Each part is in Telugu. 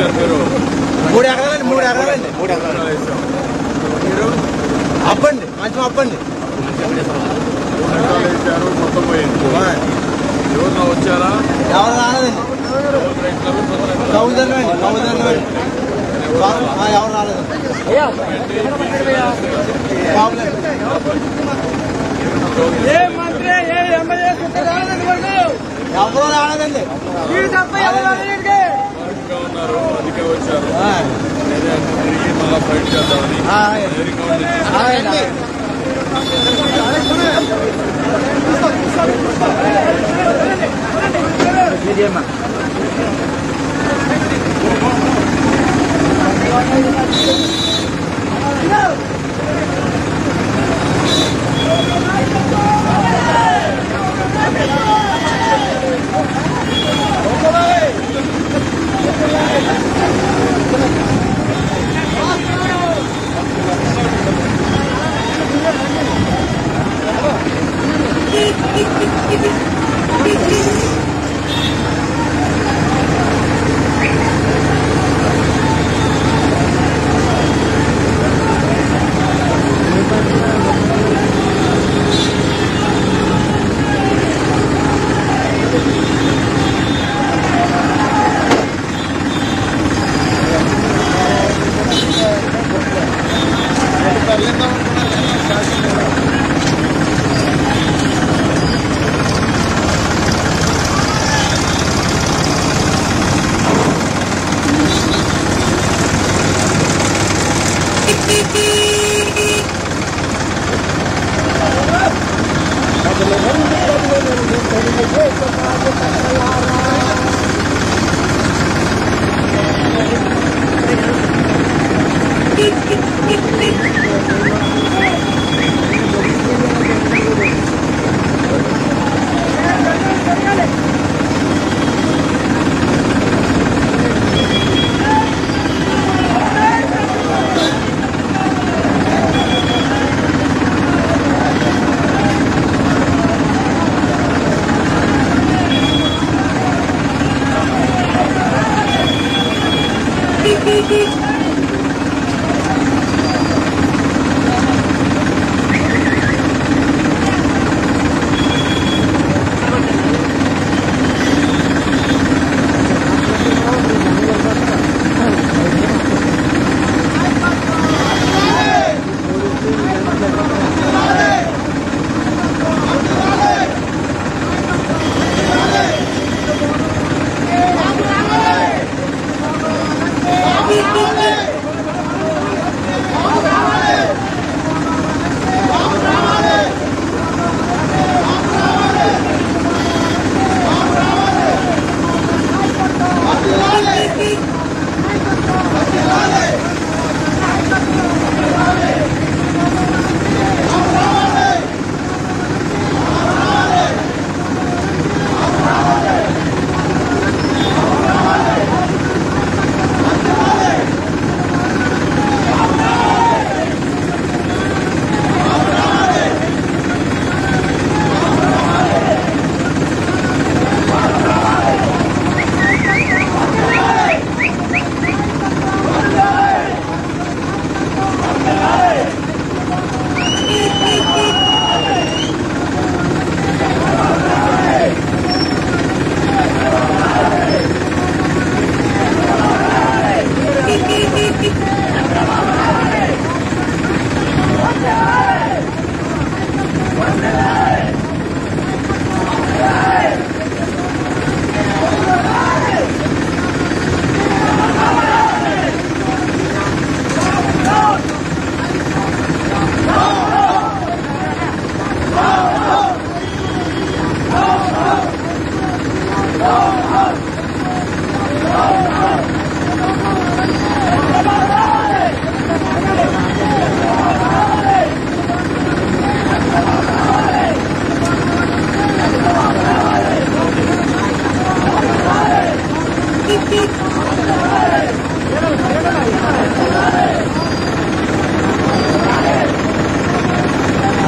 వేశారు మీరు మూడు ఎకరాలండి మూడు ఎకరాలండి మూడు ఎకరాలు ఎకరాలు వేశాం మీరు అప్పండి మంచి అప్పండి మూడు ఎకరాలు వేశారు మొత్తం పోయింది ఎవరన్నా వచ్చారా ఎవరు రాలేదండి డబుల్ రైతులు ప్రధానంగా కౌదర్లు అండి కౌదర్లు అండి ఎవరు రాలేదండి బాబులండి ఏ మంత్రి ఏ ఎమ్మెల్యే రాలేదండి వరకు ఎవరు రాలేదండి వీడు తప్ప ఎవరు రాలేదండి గా ఉన్నారు అందుకే వచ్చారు ఆ, అదే అక్కడ తిరిగి మళ్ళా ఫైట్ చేద్దామని ఆ, ధైర్యంగా ఉంది అలాగండి మీడియమ్మా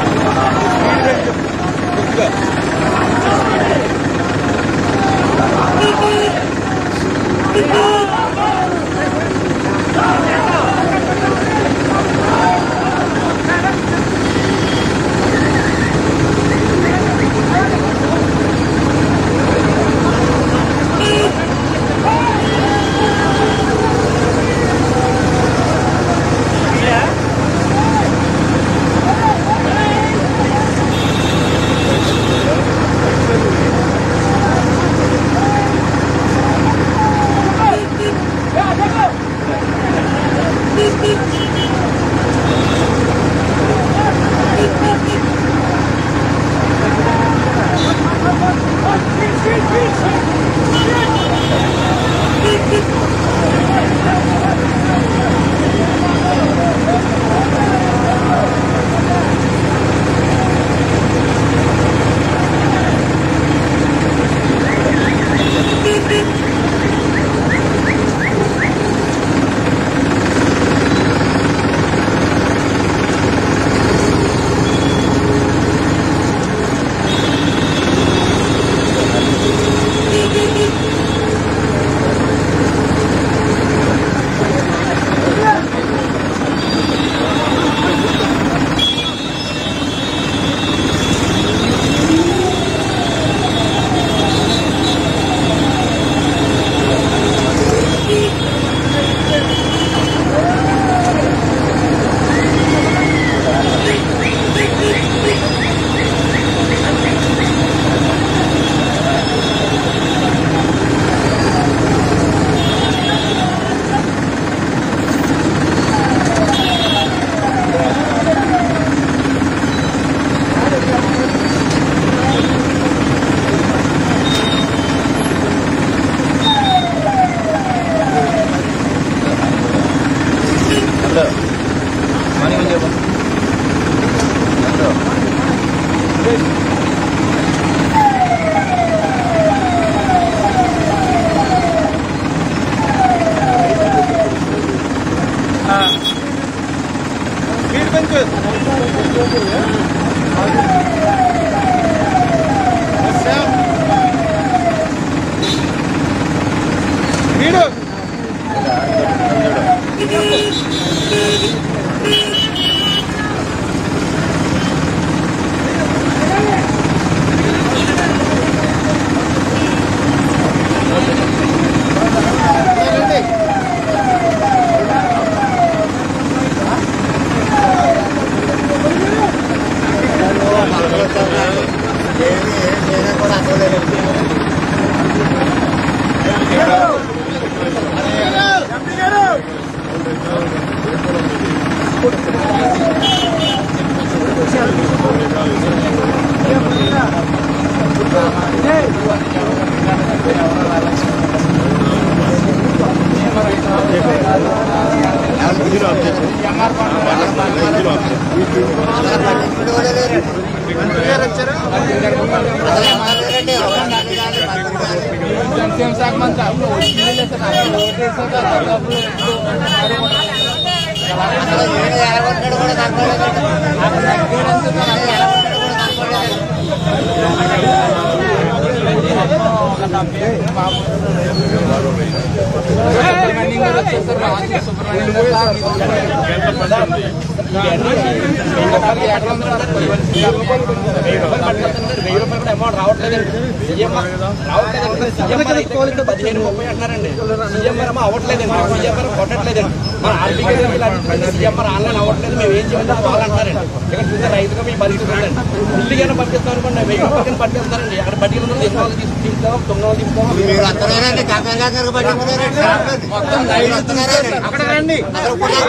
ఆ సీఎం శాఖ మంత్రి అప్పుడు వచ్చింది లేదు సార్ అక్కడ ఓటేసాక దరిదాపులు ఎప్పుడు అక్కడ ఏడు ఎలగొట్టాడు కూడా కనపడలేదు అక్కడ తగ్గాడు అంతే సార్ అక్కడ ఎలగొట్టాడు కూడా కనపడలేదు సుబ్రహ్మణ్యం గారు వచ్చారు సార్ రాజు సుబ్రహ్మణ్యం గారు సార్ ఎంత పడుతుంది వెయ్యి రూపాయలు కూడా అమౌంట్ రావట్లేదండి సీఎంఆర్ రావట్లేదండి సీఎంఆర్ అయితే ఇక్కడ పదిహేను ముప్పై అంటున్నారండి సీఎంఆర్ ఏమో అవ్వట్లేదండి సీఎంఆర్ కొట్టట్లేదండి మన ఆర్బీఐ సీఎంఆర్ ఆన్లైన్ అవ్వట్లేదు మేము ఏం చేయాలి వాళ్ళు అంటారండి ఇక్కడ చూస్తే రైతుగా మీ పరిస్థితి ఉందండి ఇంటికైనా పట్టిస్తాం అనుకోండి వెయ్యి రూపాయలు పట్టిస్తారండి అక్కడ బడ్డీలు ముందు తీసుకోవాలి తీసుకుంటాం తొమ్మిది వందలు తీసుకోవాలి మీరు వస్తున్నారండి కాకా కాకరకు పట్టుకున్నారండి మొత్తం రైలు వస్తున్నారండి అక్కడ రండి అక్కడ కూడా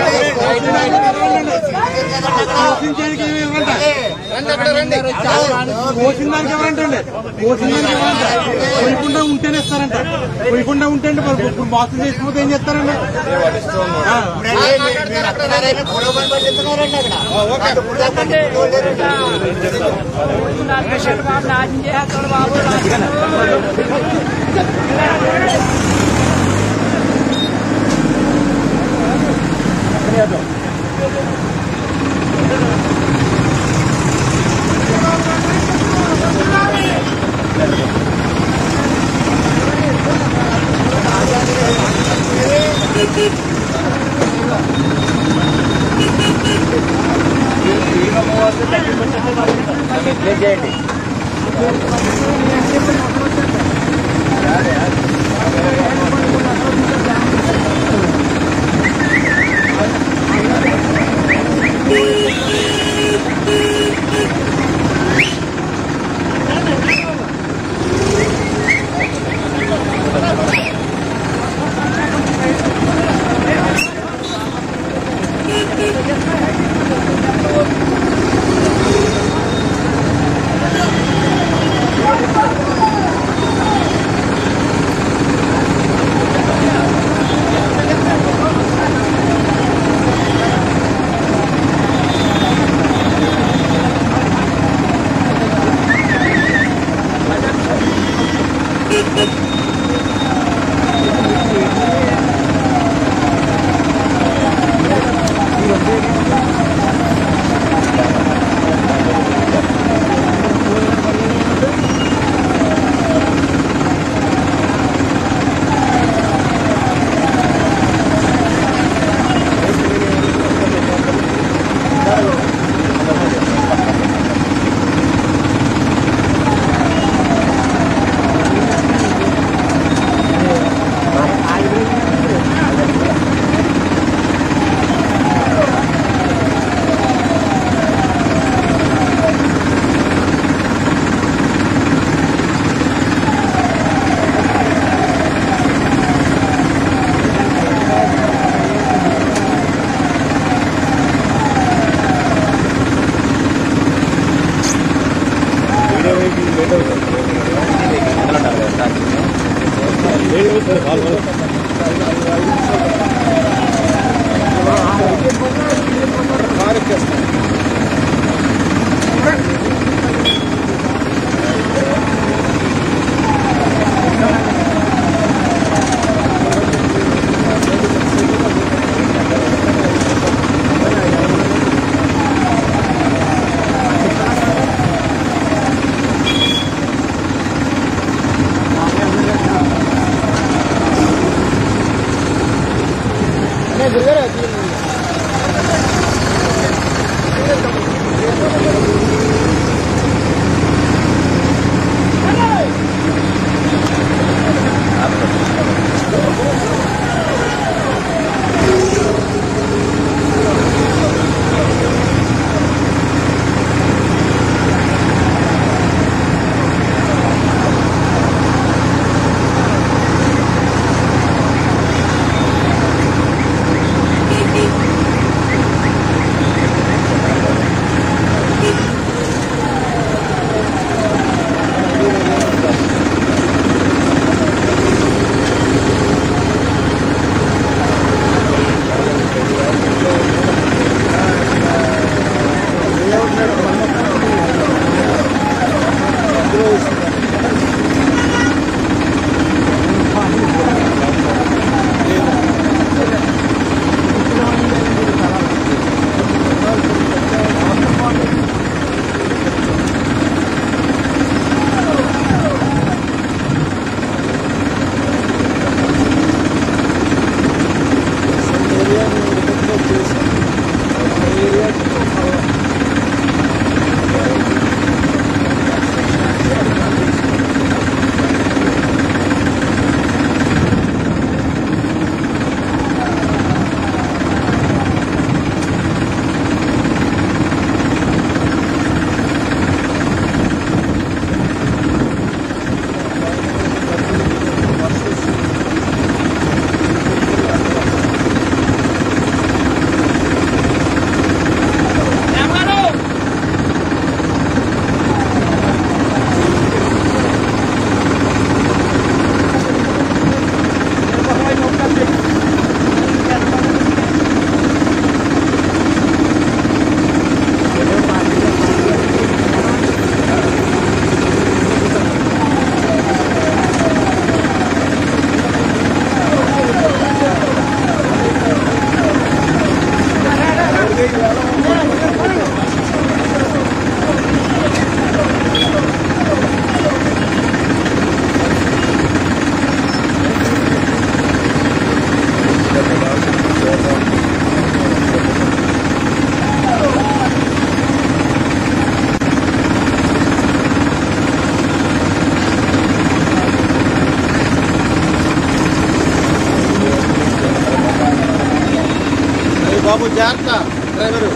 రండి అక్కడ రండి పోసిన దానికి ఎవరంటండి పోసిన దానికి ఎవరంట పోయకుండా ఉంటేనే ఇస్తారంట పోయకుండా ఉంటే అంటే మరి ఇప్పుడు మోసం చేసిపోతే ఏం చేస్తారండి ఆ. మీరు వస్తున్నారని పొలం పట్టిస్తున్నారండి అక్కడ ఇప్పుడు దాకా పట్టించుకోలేరండి. Thank బాబు జాగ్రత్త డ్రైవరు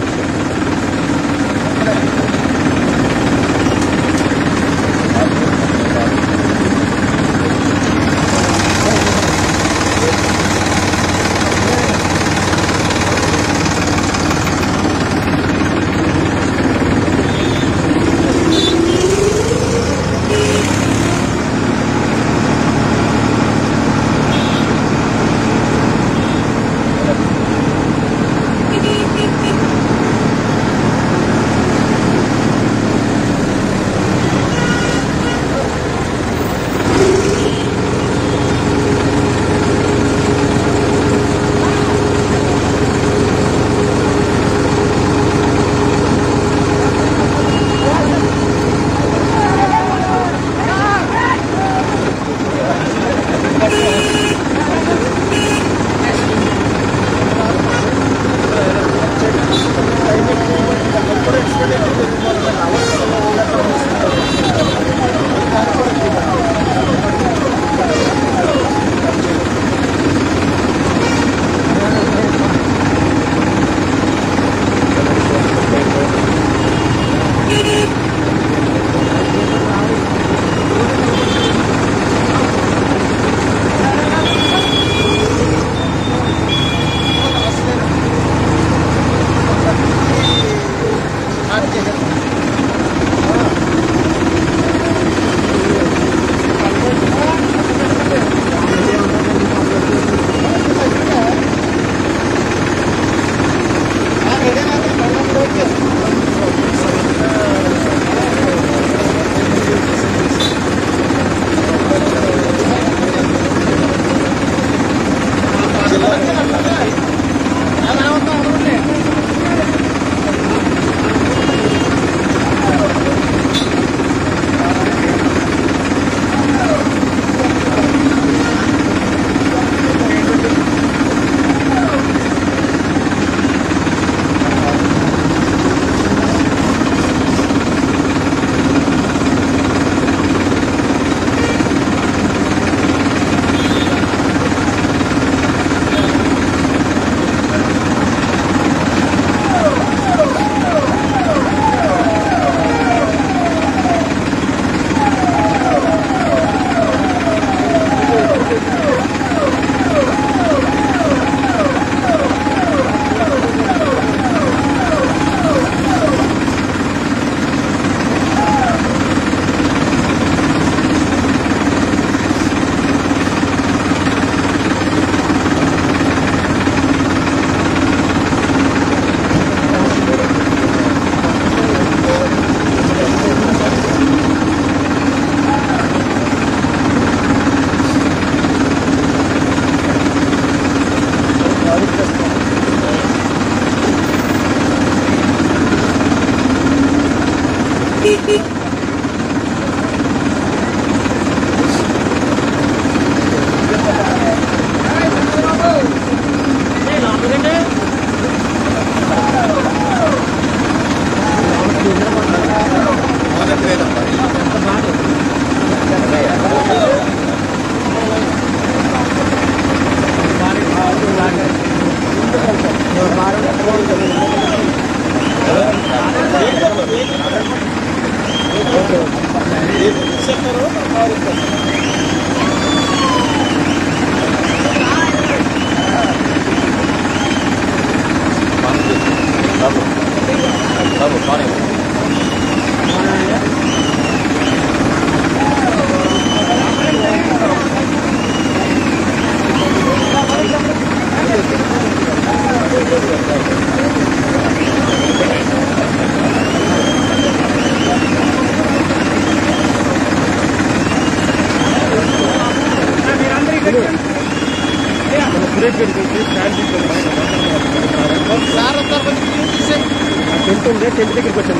టెంట్ ఉంది టెంట్ దగ్గరికి వచ్చాము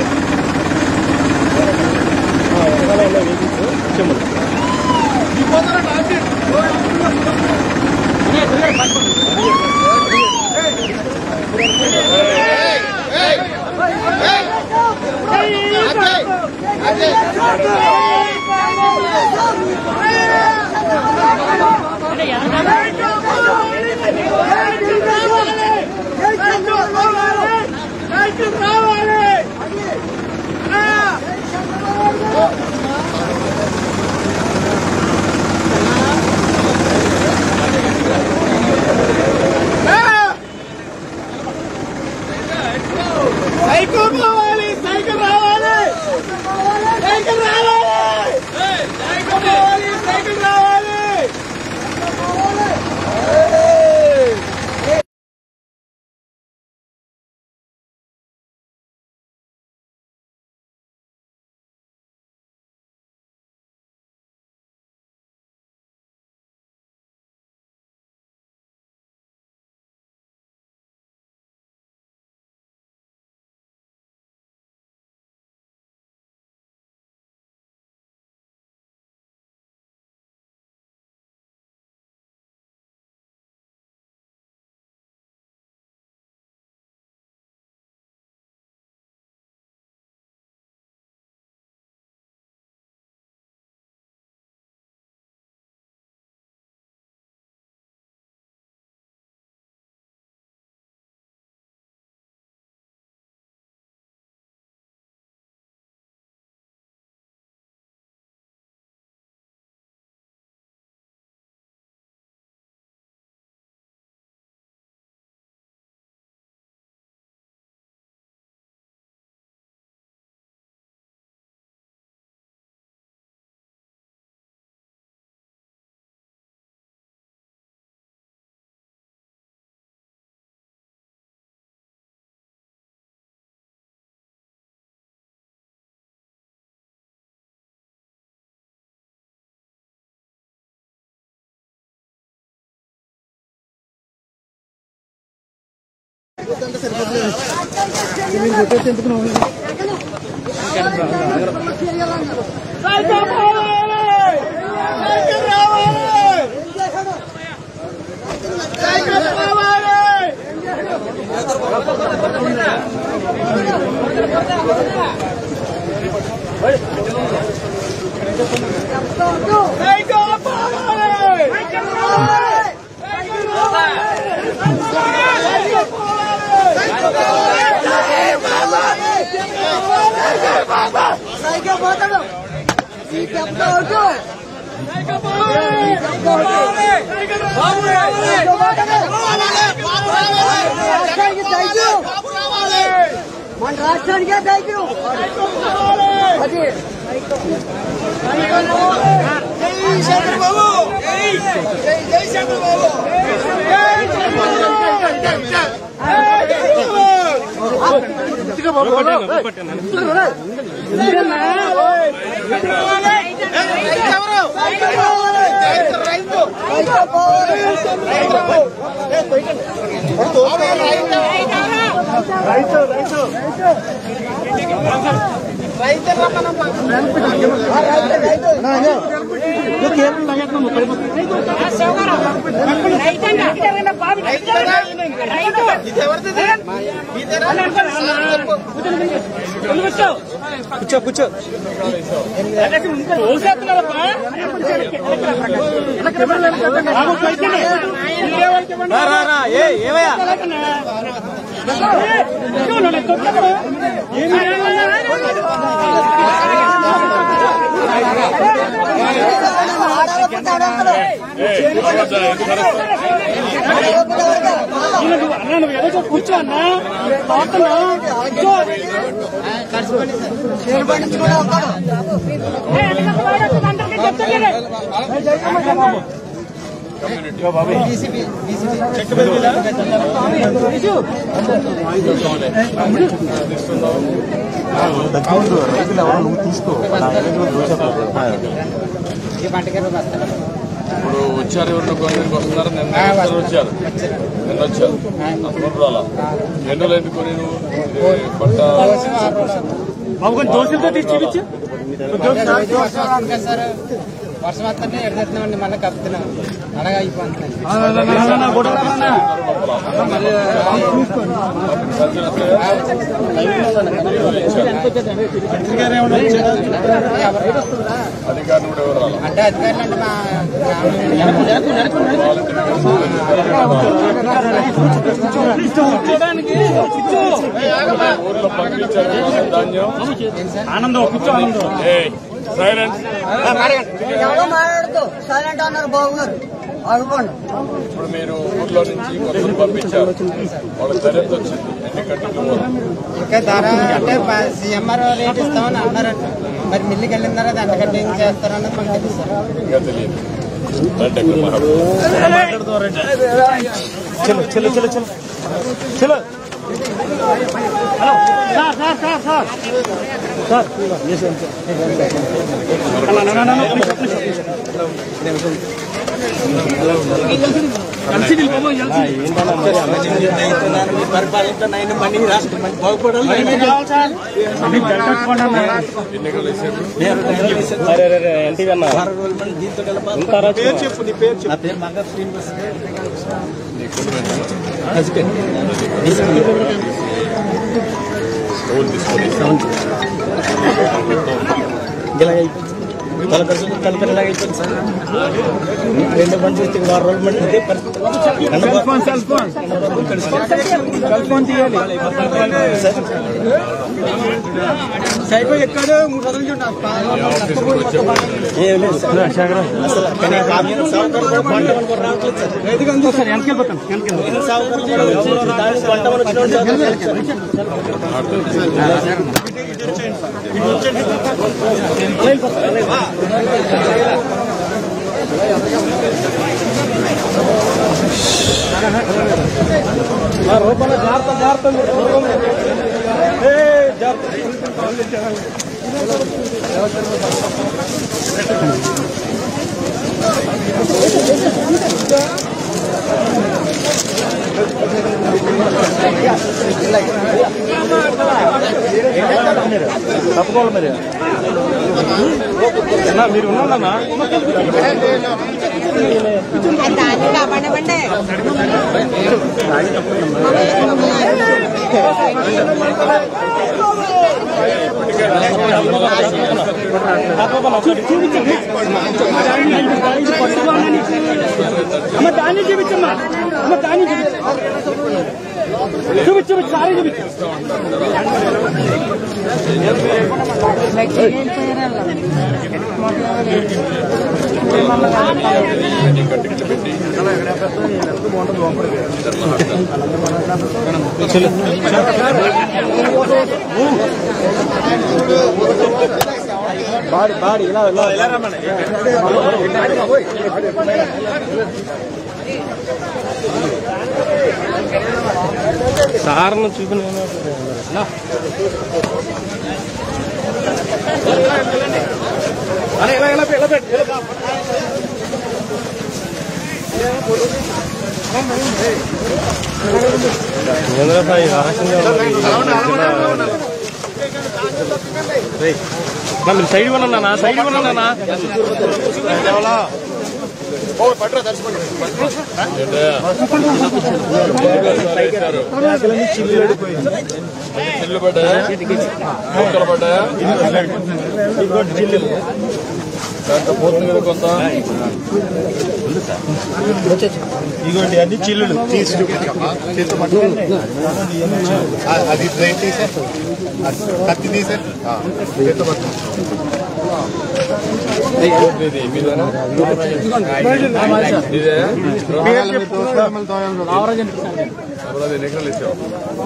వెనకాల ఉన్న వెహికల్స్ వచ్చాము Hey, మన రాష్ట్రానికే థ్యాంక్ యూ అది కూర్చో కూర్చో రా, రా, రా. ఏ ఏమయ్యా ఇప్పుడు వచ్చారు ఎవరిని కొనేందుకు వస్తున్నారు నిన్న ఇద్దరు వచ్చారు నిన్న వచ్చారు అంతమంది రాలా ఎన్ని రోజులు ఎందుకు కొని నువ్వు ఇది బట్ట బాబు కొంచెం దోశలతో తీసి చూపించు వర్షం వస్తుంటే ఎడతెత్తున్నామండి మళ్ళీ కప్పుతున్నాం అలాగే అయిపోతుంది అధికారులు కూడా ఎవరు రాలా అంటే అధికారులు అంటే మా ఊర్లో పంపించారు ధాన్యం ఏయ్, సైలెన్స్ ఎవరో మాట్లాడుతూ సైలెంట్ అన్నారు బాబు గారు అడుకోండి ఇప్పుడు మీరు ఊర్లో నుంచి కొందరు పంపించారు వాళ్ళకి ధైర్యం వచ్చింది ఎన్ని కట్టలు ఇంకా ధర అంటే సీఎంఆర్ రేట్ ఇస్తామని అన్నారంట మరి మిల్లుకి వెళ్ళిన తర్వాత ఎంతకంటే ఏం చేస్తారన్నది మనకు తెలుసు సార్ ఇంకా తెలియదు రండి అక్కడ మాట్లాడుకుందాం. ఎన్నికలు వేసేప్పుడు రోజు తీసుకొని సైకిల్ ఎక్కడ మూడు రోజుల నుంచి ఉంటాం. ఈ ఆఫీస్కి వచ్చాము రైతుగా ఉంది సార్ వెనక్కి వెళ్ళిపోతాం వెనక్కి వెళ్ళిపోతాం. దాన్ని కాపాడమండి అమ్మ దాన్ని చూపించమ్మా అమ్మ దాన్ని చూపించు చూపించు చూపించు సారీ చూపించు అన్ని కట్టుకట్టు పెట్టి సార్ను చూపిన మీరు సైడ్ కొన్నా సైడ్ కొన్నా చిల్లు పడ్డాయా మొక్కలు పడ్డాయా దాంట్లో పోతుంది కదా కొంత ఇగోండి అన్ని చిల్లులు తీసి అది ట్రైన్ తీసే కత్తి తీసే చేత పట్టు ఇది మీదేనా? ఇదే అప్పుడు అది ఎన్ని ఎకరాలు ఇచ్చావు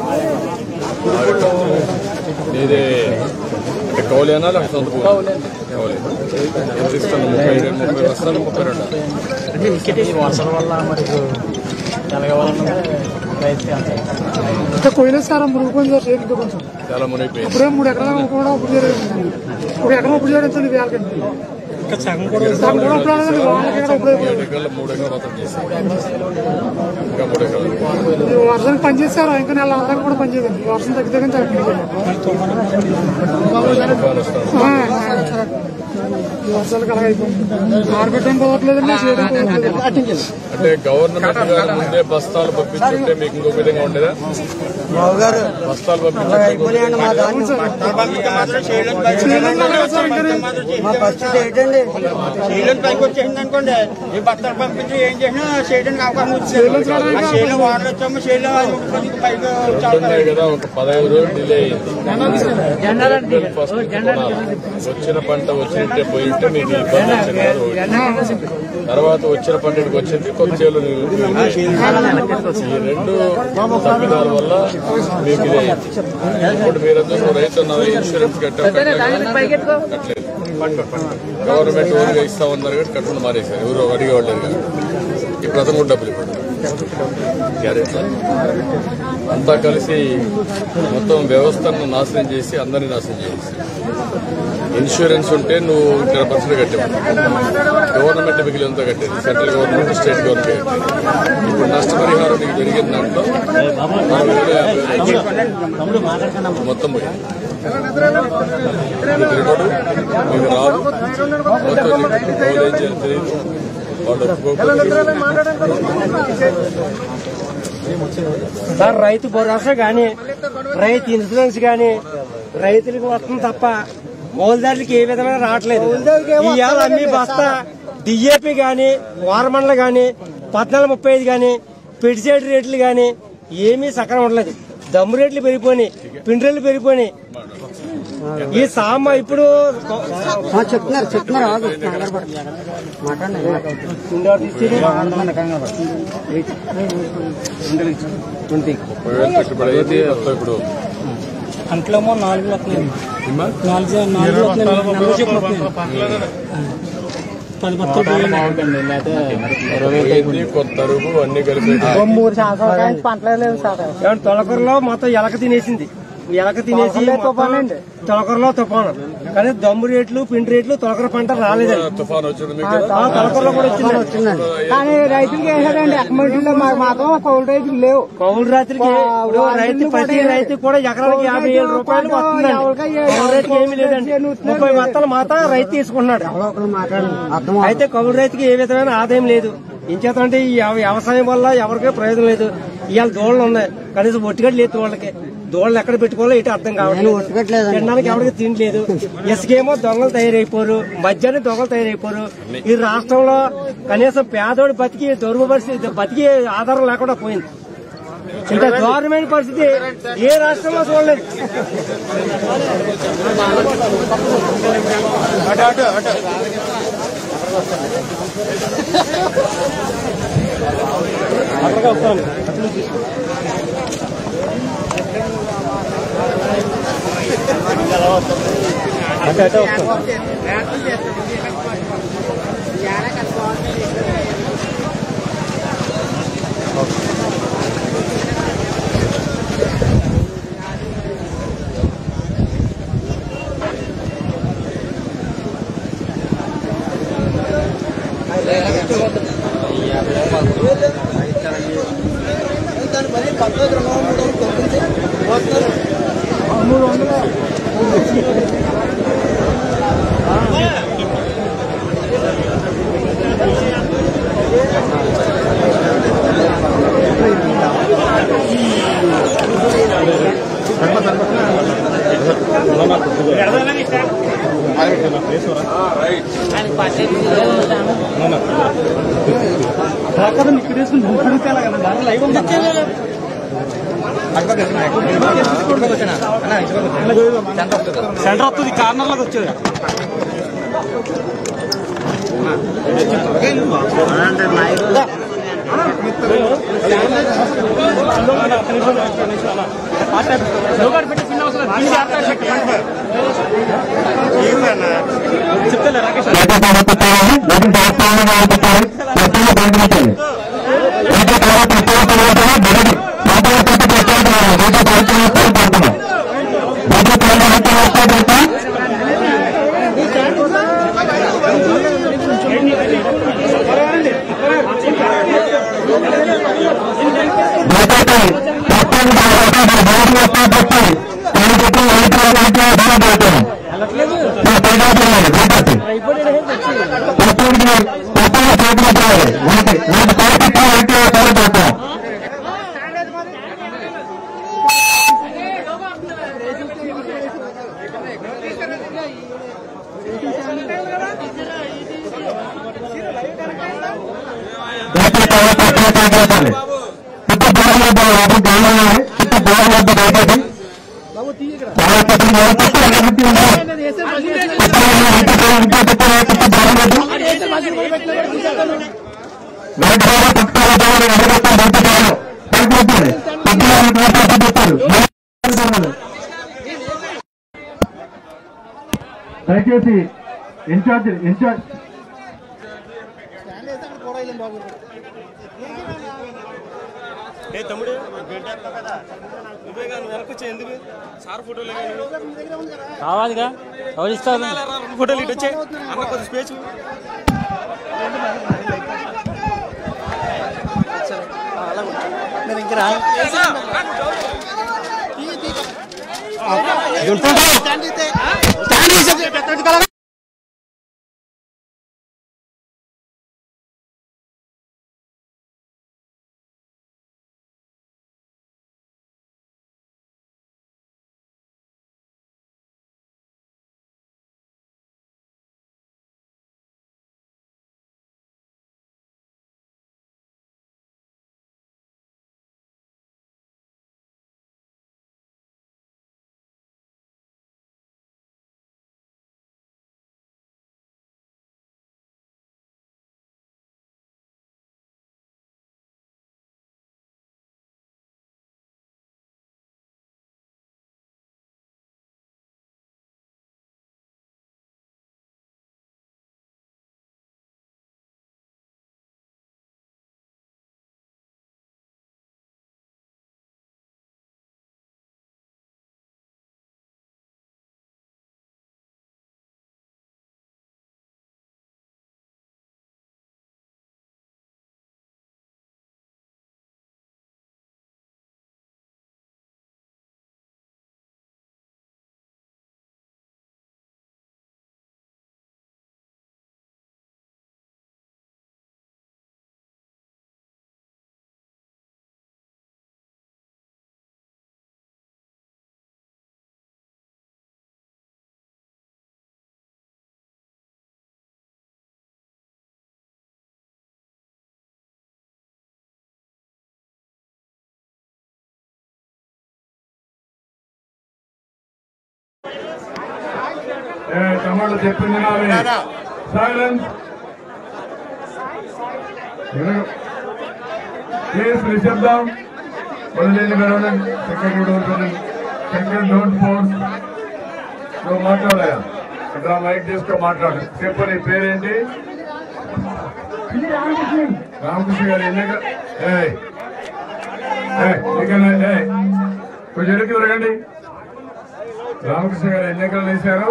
ఇది అంటే కౌలి అన్నా లేకపోతే సొంత భూమి? కౌలి ఎంత ఇస్తాను ముప్పై రెండు ముప్పై వస్తాను ముప్పై రెండు పోయినసారి మురుగుకొని సార్ రేట్లు కొంచెం చాలా మునిగిపోయింది ఇప్పుడే మూడు ఎకరాలు కూడా అప్పుడు జరిగింది ఇప్పుడు ఎకరం అప్పుడు జరుగుతుంది వేలకండి సగం కూడా అప్పుడు వాళ్ళకి ఎక్కడ ఇప్పుడు ఏడు ఎకరాలు మూడు ఎకరాలు మొత్తం చేశాం ఇంకా మూడు ఎకరాలు ఈ వర్షానికి పనిచేశారు ఇంకా నెల అందరం కూడా పనిచేయదండి వర్షం తగ్గితే కానీ తగ్గింది తుఫాను వస్తాను ఈ వర్షాలకు అలాగే అయిపోయింది ఆరబెట్టడం పోవట్లేదండి చేయడం పోవట్లేదు అంటే గవర్నమెంట్ గారు ముందే బస్తాలు పంపించుంటే మీకు ఇంకో విధంగా ఉండేదా బాబు గారు బస్తాలు అయిపోయాయండి మా పంపించుంటే దాన్ని మా పరిస్థితి ఏంటండి చేయలేని పైకి వచ్చేసింది అనుకోండి ఈ బట్టలు పంపించి ఏం చేసినా చేయడానికి అవకాశం వచ్చింది ఆ చేయలో వాటర్ వచ్చాము చేయలో పైకి ఉన్నాయి కదా ఒక పదహైదు రోజులు డిలే అయింది ఫస్ట్ కొనాలి. వచ్చిన పంట వచ్చినట్టే పోయి ఉంటే మీకు ఇబ్బంది వచ్చింది కాదు ఒకటి. తర్వాత వచ్చిన పంట ఇక్కడికి వచ్చింది కొత్త చేలు ఈ రెండు తప్పిదాల వల్ల మీకు ఇది అయింది. ఇప్పుడు మీరందరూ రైతు ఉన్నారు ఇన్సూరెన్స్ కట్టారు కట్టలేదు గవర్నమెంట్ ఊరుగా ఇస్తా ఉన్నారు కాబట్టి కట్టకుండా మారేశారు ఎవరు అడిగేవాళ్ళు లేరు కదా ఇప్పుడు అతను కూడా డబ్బులు ఇవ్వండి గ్యారెంటీ అంతా కలిసి మొత్తం వ్యవస్థను నాశనం చేసి అందరినీ నాశనం చేసి ఇన్సూరెన్స్ ఉంటే నువ్వు ఇక్కడ పర్సెంట్ కట్టేవాడు గవర్నమెంట్ మిగిలినంత కట్టేది సెంట్రల్ గవర్నమెంట్ స్టేట్ గవర్నమెంట్ కట్టేది ఇప్పుడు నష్టపరిహారం నీకు జరిగిన దాంట్లో నాలుగు వేల యాభై వేలు మొత్తం పోయింది మీకు తిరగడు మీకు రాదు మొత్తం ఎవరు ఏం చేయాలో తెలియదు వాళ్ళు ఒప్పుకోకపోతే సార్ రైతు భరోసా గాని రైతు ఇన్సూరెన్స్ గాని రైతులకు వస్తుంది తప్ప మౌలదారులకి ఏ విధమైన రావట్లేదు ఇవాళ అన్ని బస్తా డిఏపి గాని వారమండలు గాని పద్నాలుగు ముప్పై ఐదు గాని పెడిసైడ్ రేట్లు గాని ఏమీ సక్రమం ఉండలేదు దమ్ము రేట్లు పెరిగిపోయినాయి పిండి రేట్లు పెరిగిపోయినాయి ఈ సామ ఇప్పుడు చెప్తున్నారు చెప్తున్నారు ఆగు ట్వంటీ ముప్పై వేలు పెట్టుబడి అయింది మొత్తం ఇప్పుడు అంట్లేమో నాలుగు వస్తున్నాయి ఏమ్మా? నాలుగు నాలుగు వస్తున్నాయి నెలలు చెప్పు వస్తున్నాయి పది బత్తాలు పోయింది, కొత్త అరుగు అన్ని కలిపి మూడు సంవత్సరాల పంటలే లేవు సార్ తొలకరలో మొత్తం ఎలక తినేసింది ఎలక తినేసి తుఫాన్ తొలకరలో తుఫాను కానీ దమ్ము రేట్లు పిండి రేట్లు తొలకర పంట రాలేదండి తుఫాన్ వచ్చింది మీకు కదా? ఆ తొలకరలో కూడా వచ్చింది వచ్చిందండి కానీ రైతులకి వేసాడండి అకమంటిలో మాకు మాత్రం కౌలు రైతులు లేవు కౌలు రైతులకి ఇప్పుడు రైతు ప్రతి రైతు కూడా ఎకరానికి యాభై వేల రూపాయలు వస్తుందండి కౌలు రైతుకి ఏమీ లేదండి ముప్పై బత్తాలు మాత్రం రైతు తీసుకున్నాడు అయితే కౌలు రైతుకి ఏ విధమైన ఆదాయం లేదు ఇంచేతంటే ఈ వ్యవ- వ్యవసాయం వల్ల ఎవరికీ ప్రయోజనం లేదు ఇవాళ దోళ్ళు ఉన్నాయి కనీసం ఒట్టిగడ్డ లేదు వాళ్ళకి దోళ్ళు ఎక్కడ పెట్టుకోవాలో ఇటు అర్థం కావట్లేదు తినడానికి ఎవరికి తినలేదు ఇసుకేమో దొంగలు తయారైపోరు మధ్యాహ్నం దొంగలు తయారైపోరు ఈ రాష్ట్రంలో కనీసం పేదోడి బతికి దొరుకు పరిస్థితి బతికి ఆధారం లేకుండా పోయింది ఇంత దారుణమైన పరిస్థితి ఏ రాష్ట్రంలో చూడలేదు సెంటర్ వస్తుంది కార్నర్ లోకి వచ్చేది చెప్తే రాకేష్ వెళ్ళట్లేదు ఉండాలి ఒకటి రెండు కోటి ఒకటి సైలెంట్ అవుతాం దయచేసి ఎవరు ప్రశ్న సహకరించాలి చుట్టూ దూరం వద్ద ఎవరు గమనించాలి చుట్టూ దూరం వద్ద దయచేసి చాలా పెద్దలు ఎవరు చుట్టూ ఎవరికి ఉండాలి చుట్టూ ఉన్న ఇంటి దూరం ఇంటి చుట్టూ చుట్టూ దూరం వద్ద లైట్ ద్వారా పట్టుకోవాలి దూరం ఎవరిస్తాం బయట కావాలి బయట వద్దండి పెద్దలు ఎవరికి పెట్టారు దయచేసి ఇన్ఛార్జ్ ఇన్ఛార్జ్ ఏ తమ్ముడు గంటేస్తావు కదా నువ్వే కానీ వెనక్కి వచ్చి ఎందుకు సార్ ఫోటోలు కావాలిగా ఎవరు ఇస్తారు రెండు ఫోటోలు ఇటు వచ్చాయి అన్న కొద్ది స్పేస్ తమ్ముళ్ళు చెప్పింది వినాలి సైలెన్స్ ప్లీజ్ నిశ్శబ్దం వదిలేని వెళ్ళండి సెకండ్ డోర్ వెళ్ళండి సెకండ్ డోంట్ ఫోర్స్ నువ్వు మాట్లాడయా ఇట్లా మైక్ తీసుకో మాట్లాడు చెప్పు నీ పేరేంటి రామకృష్ణ గారు ఎన్నిక ఏయ్ ఏయ్, ఇక్కడ ఏయ్, కొంచెం ఎన్నిక తిరగండి రామకృష్ణ గారు ఎన్నికలు వేశారు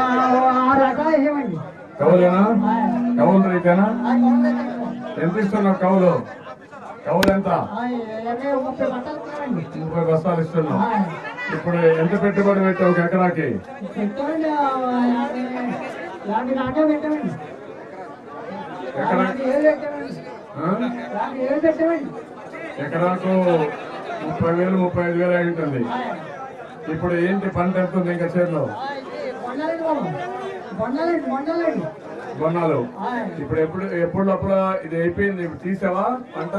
కవులేనా కవులు రీతేనా ఎంత ఇస్తున్నావు కవులు కవులు ఎంత ముప్పై బస్తాలు ఇస్తున్నావు ఇప్పుడు ఎంత పెట్టుబడి పెట్టావు ఒక ఎకరాకి ఎకరా ఆ? ఎకరాకు ముప్పై వేలు ముప్పై ఐదు వేలు అయి ఉంటుంది ఇప్పుడు ఏంటి పంట ఎంత ఉంది ఇంకా చేతిలో బొన్నాలు ఇప్పుడు ఎప్పుడు ఎప్పుడప్పుడు ఇది అయిపోయింది ఇప్పుడు తీసావా పంట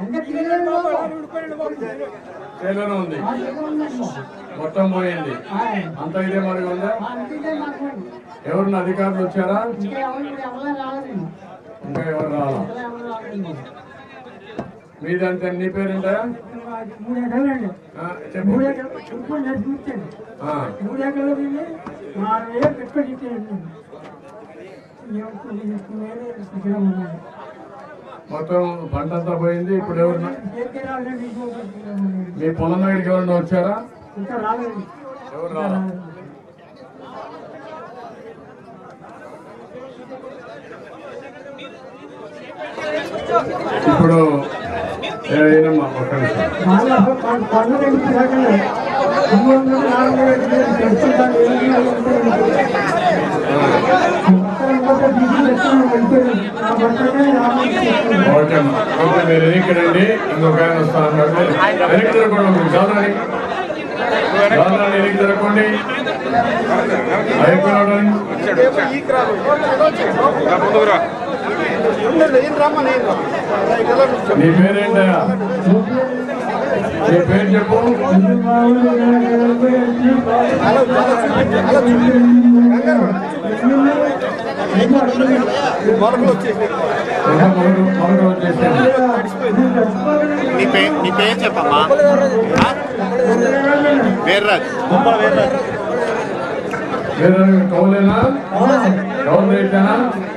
చేలోనే ఉంది మొత్తం పోయింది అంతా ఇదే మరి ఉందా ఎవరన్నా అధికారులు వచ్చారా ఇంకా ఎవరు రాలా మీదంతా నీ పేరేంటా ఆ, చెప్పు ఆ, మొత్తం పంట అంతా పోయింది ఇప్పుడు ఎవరన్నా మీ పొలం దగ్గరికి ఎవరన్నా వచ్చారా ఎవరు రాలా ఇప్పుడు ఏదైనా ఒక్క నిమిషం ఓకే అమ్మా. ఓకే మీరు వెనక్కి రండి ఇంకొక ఆయన వస్తా అన్నాడు వెనక్కి తిరగకుండా మీరు జాతరని జాతరని వెనక్కి తిరగండి అయిపోయినాడు నీ పేరేంటయ్యా నీ పేరు చెప్పు మొదలు వచ్చేసాను నీ పేరు నీ పేరు చెప్పమ్మా ఆ? వీర్రాజ్ మీరు కౌలేనా కౌలు రైతేనా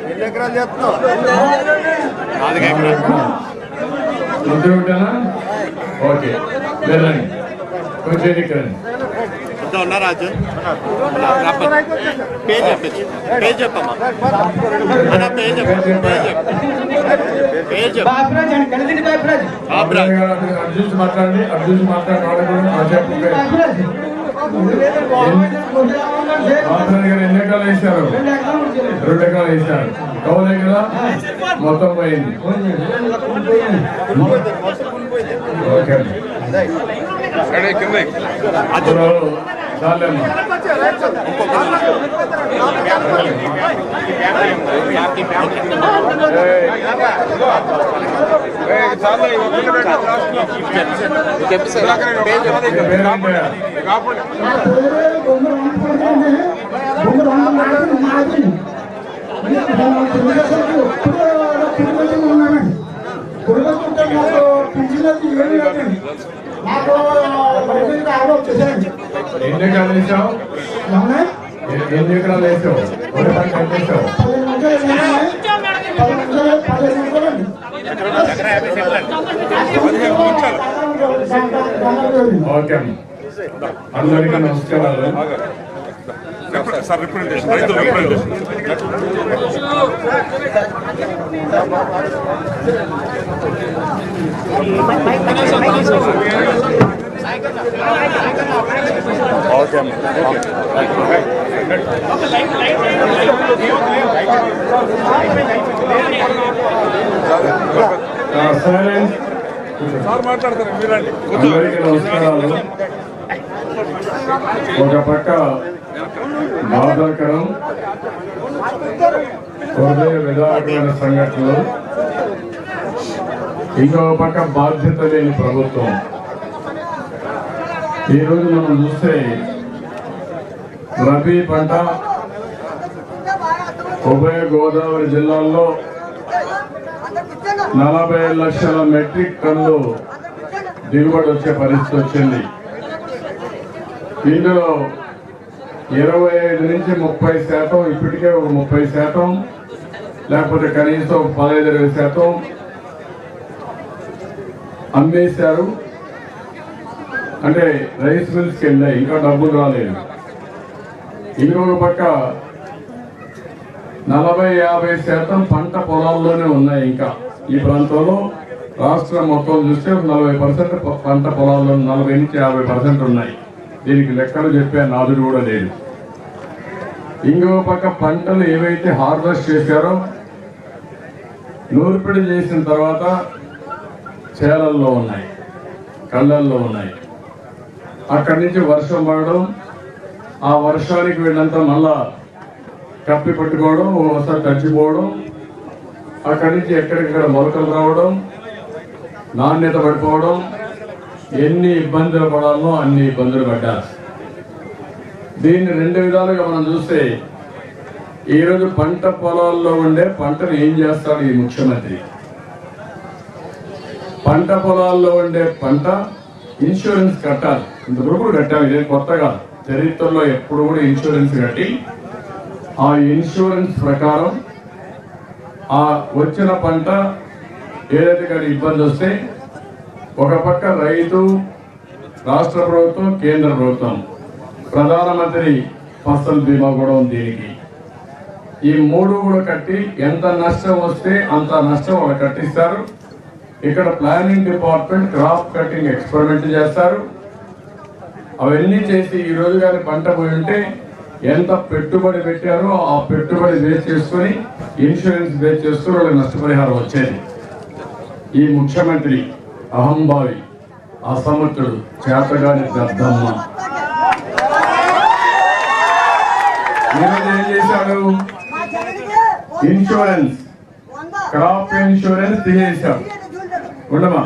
నాలుగు ఎకరాలు ముద్ర ఉంటానా ఓకే వెళ్ళండి కొంచెం ఎన్నిక రండి ఇంత ఉన్నా రాజు పేరు చెప్పచ్చు పేరు చెప్పమ్మా అన్న పేరు చెప్పు పేరు చెప్పు పేరు చెప్పు అబ్రాహం గారు అటు అటు చూసి మాట్లాడండి అటు చూసి మాట్లాడండి వాళ్ళ గురించి ఆ చెప్పు పేరు. అబ్రాహం గారు ఎన్ని ఎకరాలు వేశారు రెండు ఎకరాలు వేశారు కౌలే కదా మొత్తం పోయింది ఓకే అప్పుడు చాలేమ్మా పేరేంటయ్యా? ఎన్ని ఎకరాలు వేసావు ఎ- ఎన్ని ఎకరాలు వేసావు ఒక పంట ఎంత వేసావు ఓకే అమ్మ. అందరికీ నమస్కారాలు సార్ రిప్రజెంటేషన్ రైతుల రిప్రజెంటేషన్ ఓకే అమ్మ. ఆ, సైలెన్స్ సార్ మాట్లాడతారు మీరండి అందరికీ నమస్కారాలు ఒక పక్క బాధాకరం హృదయ విధాయకమైన సంఘటనలు ఇంకో పక్క బాధ్యత లేని ప్రభుత్వం ఈరోజు మనం చూస్తే రబీ పంట ఉభయ గోదావరి జిల్లాల్లో నలభై లక్షల మెట్రిక్ టన్నులు దిగుబడి వచ్చే పరిస్థితి వచ్చింది ఇందులో ఇరవై ఐదు నుంచి ముప్పై శాతం ఇప్పటికే ఒక ముప్పై శాతం లేకపోతే కనీసం ఒక పదహైదు ఇరవై శాతం అమ్మేశారు అంటే రైస్ మిల్స్కి వెళ్ళాయి ఇంకా డబ్బులు రాలేదు ఇంకొక పక్క నలభై యాభై శాతం పంట పొలాల్లోనే ఉన్నాయి ఇంకా ఈ ప్రాంతంలో రాష్ట్రం మొత్తం చూస్తే ఒక నలభై పర్సెంట్ పంట పొలాల్లో నలభై నుంచి యాభై పర్సెంట్ ఉన్నాయి దీనికి లెక్కలు చెప్పే నాదుడు కూడా లేదు ఇంకో పక్క పంటలు ఏవైతే హార్వెస్ట్ చేశారో నూర్పిడి చేసిన తర్వాత చేలల్లో ఉన్నాయి కళ్ళల్లో ఉన్నాయి అక్కడి నుంచి వర్షం పడడం ఆ వర్షానికి వీళ్ళంతా మళ్ళా కప్పి పట్టుకోవడం ఒకసారి తడిచిపోవడం అక్కడి నుంచి ఎక్కడికక్కడ మొలకలు రావడం నాణ్యత పడిపోవడం ఎన్ని ఇబ్బందులు పడాలో అన్ని ఇబ్బందులు పడ్డారు దీన్ని రెండు విధాలుగా మనం చూస్తే ఈరోజు పంట పొలాల్లో ఉండే పంటను ఏం చేస్తాడు ఈ ముఖ్యమంత్రి పంట పొలాల్లో ఉండే పంట ఇన్సూరెన్స్ కట్టాలి ఇంతవరకు కూడా కట్టాము ఇదే కొత్తగా చరిత్రలో ఎప్పుడు కూడా ఇన్సూరెన్స్ కట్టి ఆ ఇన్సూరెన్స్ ప్రకారం ఆ వచ్చిన పంట ఏదైతే కానీ ఇబ్బంది వస్తే ఒక పక్క రైతు రాష్ట్ర ప్రభుత్వం కేంద్ర ప్రభుత్వం ప్రధానమంత్రి ఫసల్ బీమా కూడా ఉంది దీనికి ఈ మూడు కూడా కట్టి ఎంత నష్టం వస్తే అంత నష్టం వాళ్ళు కట్టిస్తారు ఇక్కడ planning department crop cutting experiment చేస్తారు అవన్నీ చేసి ఈ రోజు కానీ పంట పోయి ఉంటే ఎంత పెట్టుబడి పెట్టారో ఆ పెట్టుబడి బేస్ చేసుకొని ఇన్సూరెన్స్ బేస్ చేసుకుని వాళ్ళకి నష్టపరిహారం వచ్చేది ఈ ముఖ్యమంత్రి అహంభావి అసమర్థుడు చేతగాని దద్దమ్మ ఈరోజు ఏం చేశాడు ఇన్సూరెన్స్ క్రాప్ ఇన్సూరెన్స్ తీసేశాడు ఉండమా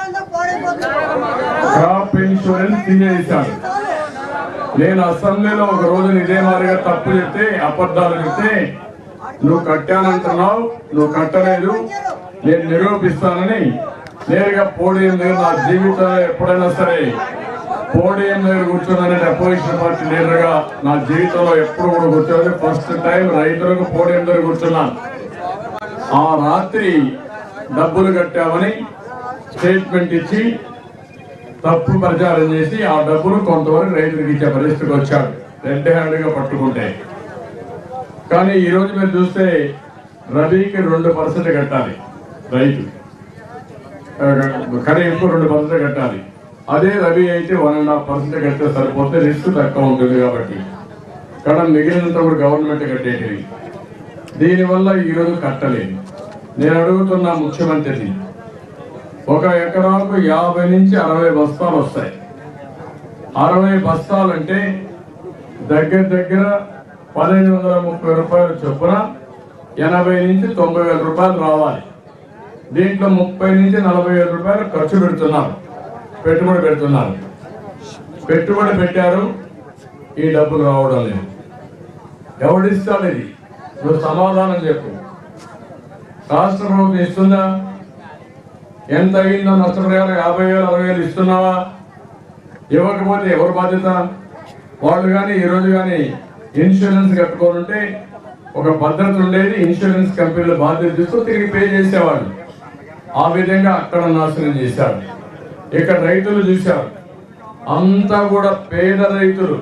క్రాప్ ఇన్సూరెన్స్ తీసేశాడు నేను అసెంబ్లీలో ఒక రోజు ఇదే మాదిరిగా తప్పు చెప్తే అబద్ధాలు చెప్తే నువ్వు కట్టానంటున్నావు నువ్వు కట్టలేదు నేను నిరూపిస్తానని నేరుగా పోడియం దగ్గర నా జీవితంలో ఎప్పుడైనా సరే పోడియం దగ్గర కూర్చున్నానని అపోజిషన్ పార్టీ లీడర్గా నా జీవితంలో ఎప్పుడు కూడా కూర్చోలేదు ఫస్ట్ టైం రైతులకు పోడియం దగ్గర కూర్చున్నాను ఆ రాత్రి డబ్బులు కట్టామని స్టేట్మెంట్ ఇచ్చి తప్పు ప్రచారం చేసి ఆ డబ్బులు కొంతవరకు రైతులకు ఇచ్చే పరిస్థితికి వచ్చాడు రెడ్ హ్యాండ్ గా పట్టుకుంటే కానీ ఈ రోజు మీరు చూస్తే రబీకి రెండు పర్సెంట్ కట్టాలి రైతు ఆ, ఖరీఫ్ రెండు పర్సెంట్ కట్టాలి అదే రబీ అయితే వన్ అండ్ హాఫ్ పర్సెంట్ కడితే సరిపోతే రిస్క్ తక్కువ ఉంటుంది కాబట్టి కానీ మిగిలినంత కూడా గవర్నమెంట్ కట్టేటివి దీనివల్ల ఈరోజు కట్టలేదు నేను అడుగుతున్న ముఖ్యమంత్రిని ఒక ఎకరాకు యాభై నుంచి అరవై బస్తాలు వస్తాయి అరవై బస్తాలంటే దగ్గర దగ్గర పదిహేను వందల ముప్పై రూపాయలు చొప్పున ఎనభై నుంచి తొంభై వేల రూపాయలు రావాలి దీంట్లో ముప్పై నుంచి నలభై వేల రూపాయలు ఖర్చు పెడుతున్నారు పెట్టుబడి పెడుతున్నారు పెట్టుబడి పెట్టారు ఈ డబ్బులు రావడం లేదు ఎవడిస్తాడు ఇది నువ్వు సమాధానం చెప్పు రాష్ట్ర ప్రభుత్వం ఇస్తుందా ఎంత అయిందో నష్టపరిహారం యాభై వేలు అరవై వేలు ఇస్తున్నావా ఇవ్వకపోతే ఎవరు బాధ్యత వాళ్ళు కానీ ఈ రోజు కానీ ఇన్సూరెన్స్ కట్టుకోనుంటే ఒక భద్రత ఉండేది ఇన్సూరెన్స్ కంపెనీలు బాధ్యత తీస్తూ తిరిగి పే చేసేవాళ్ళు ఆ విధంగా అక్కడ నాశనం చేశారు ఇక్కడ రైతులు చూశారు అంతా కూడా పేద రైతులు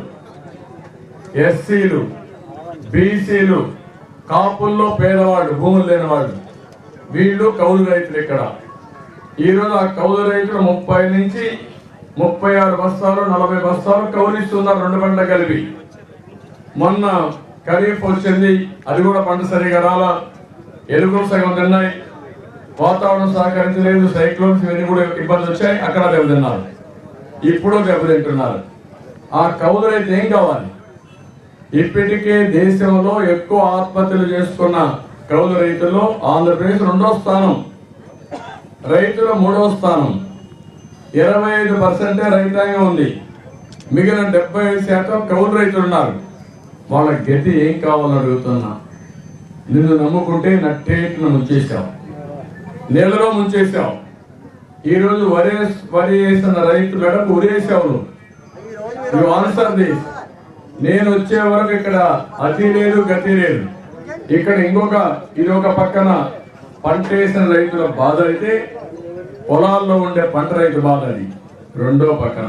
ఎస్సీలు బీసీలు కాపుల్లో పేదవాళ్ళు భూములు లేని వాళ్ళు వీళ్ళు కౌలు రైతులు ఇక్కడ ఈరోజు ఆ కౌలు రైతులు ముప్పై నుంచి ముప్పై ఆరు బస్తాలు నలభై బస్తాలు కౌలిస్తున్నారు రెండు పంటలు కలిపి మొన్న ఖరీఫ్ వచ్చింది అది కూడా పంట సరిగా రాలా ఎలుగులు సగం తిన్నాయి వాతావరణం సహకరించలేదు సైక్లోన్స్ ఇవన్నీ కూడా ఇబ్బంది వచ్చాయి అక్కడ దెబ్బతిన్నారు ఇప్పుడు దెబ్బతింటున్నారు ఆ కౌలు రైతు ఏం కావాలి ఇప్పటికే దేశంలో ఎక్కువ ఆత్మహత్యలు చేసుకున్న కౌలు రైతుల్లో ఆంధ్రప్రదేశ్ రెండో స్థానం రైతుల మూడో స్థానం ఇరవై ఐదు పర్సెంటే రైతాంగం ఉంది మిగిలిన డెబ్బై ఐదు శాతం కౌలు రైతులు ఉన్నారు వాళ్ళ గతి ఏం కావాలని అడుగుతున్నా నిన్ను నమ్ముకుంటే నట్టేట్ను ముంచేశావు నీళ్ళలో ముంచేశావు ఈ రోజు వరి వరి వేసిన రైతు మెడకు ఉరేసావు నువ్వు ఆన్సర్ దిస్ నేను వచ్చే వరకు ఇక్కడ అతి లేదు గతి లేదు ఇక్కడ ఇంకొక ఇది ఒక పక్కన పంట వేసిన రైతుల బాధ అయితే పొలాల్లో ఉండే పంట రైతు బాధ అది రెండో పక్కన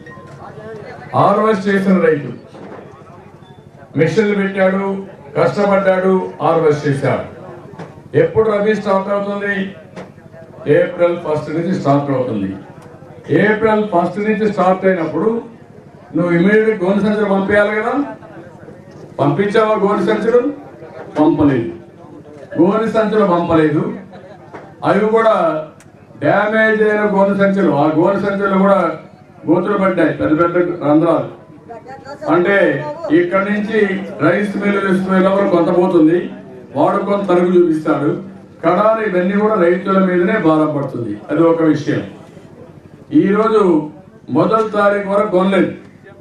హార్వెస్ట్ చేసిన రైతు మిషన్లు పెట్టాడు కష్టపడ్డాడు హార్వెస్ట్ చేశాడు ఎప్పుడు రబీ స్టార్ట్ అవుతుంది ఏప్రిల్ ఫస్ట్ నుంచి స్టార్ట్ అవుతుంది ఏప్రిల్ ఫస్ట్ నుంచి స్టార్ట్ అయినప్పుడు నువ్వు ఇమీడియట్ గోని సంచులు పంపించాలి కదా పంపించావా గోని సంచులు పంపలేదు గోని సంచులు పంపలేదు అవి కూడా డ్యామేజ్ అయిన గోని సంచులు ఆ గోని సంచులు కూడా గోతులు పడ్డాయి పెద్ద పెద్ద రంధ్రాలు అంటే ఇక్కడ నుంచి రైస్ మిల్ తీసుకునే లోపల కొంత పోతుంది వాడు కొంత తరుగు చూపిస్తాడు కడాలి ఇవన్నీ కూడా రైతుల మీదనే భారం పడుతుంది అది ఒక విషయం ఈ రోజు మొదటి తారీఖు వరకు కొనలేదు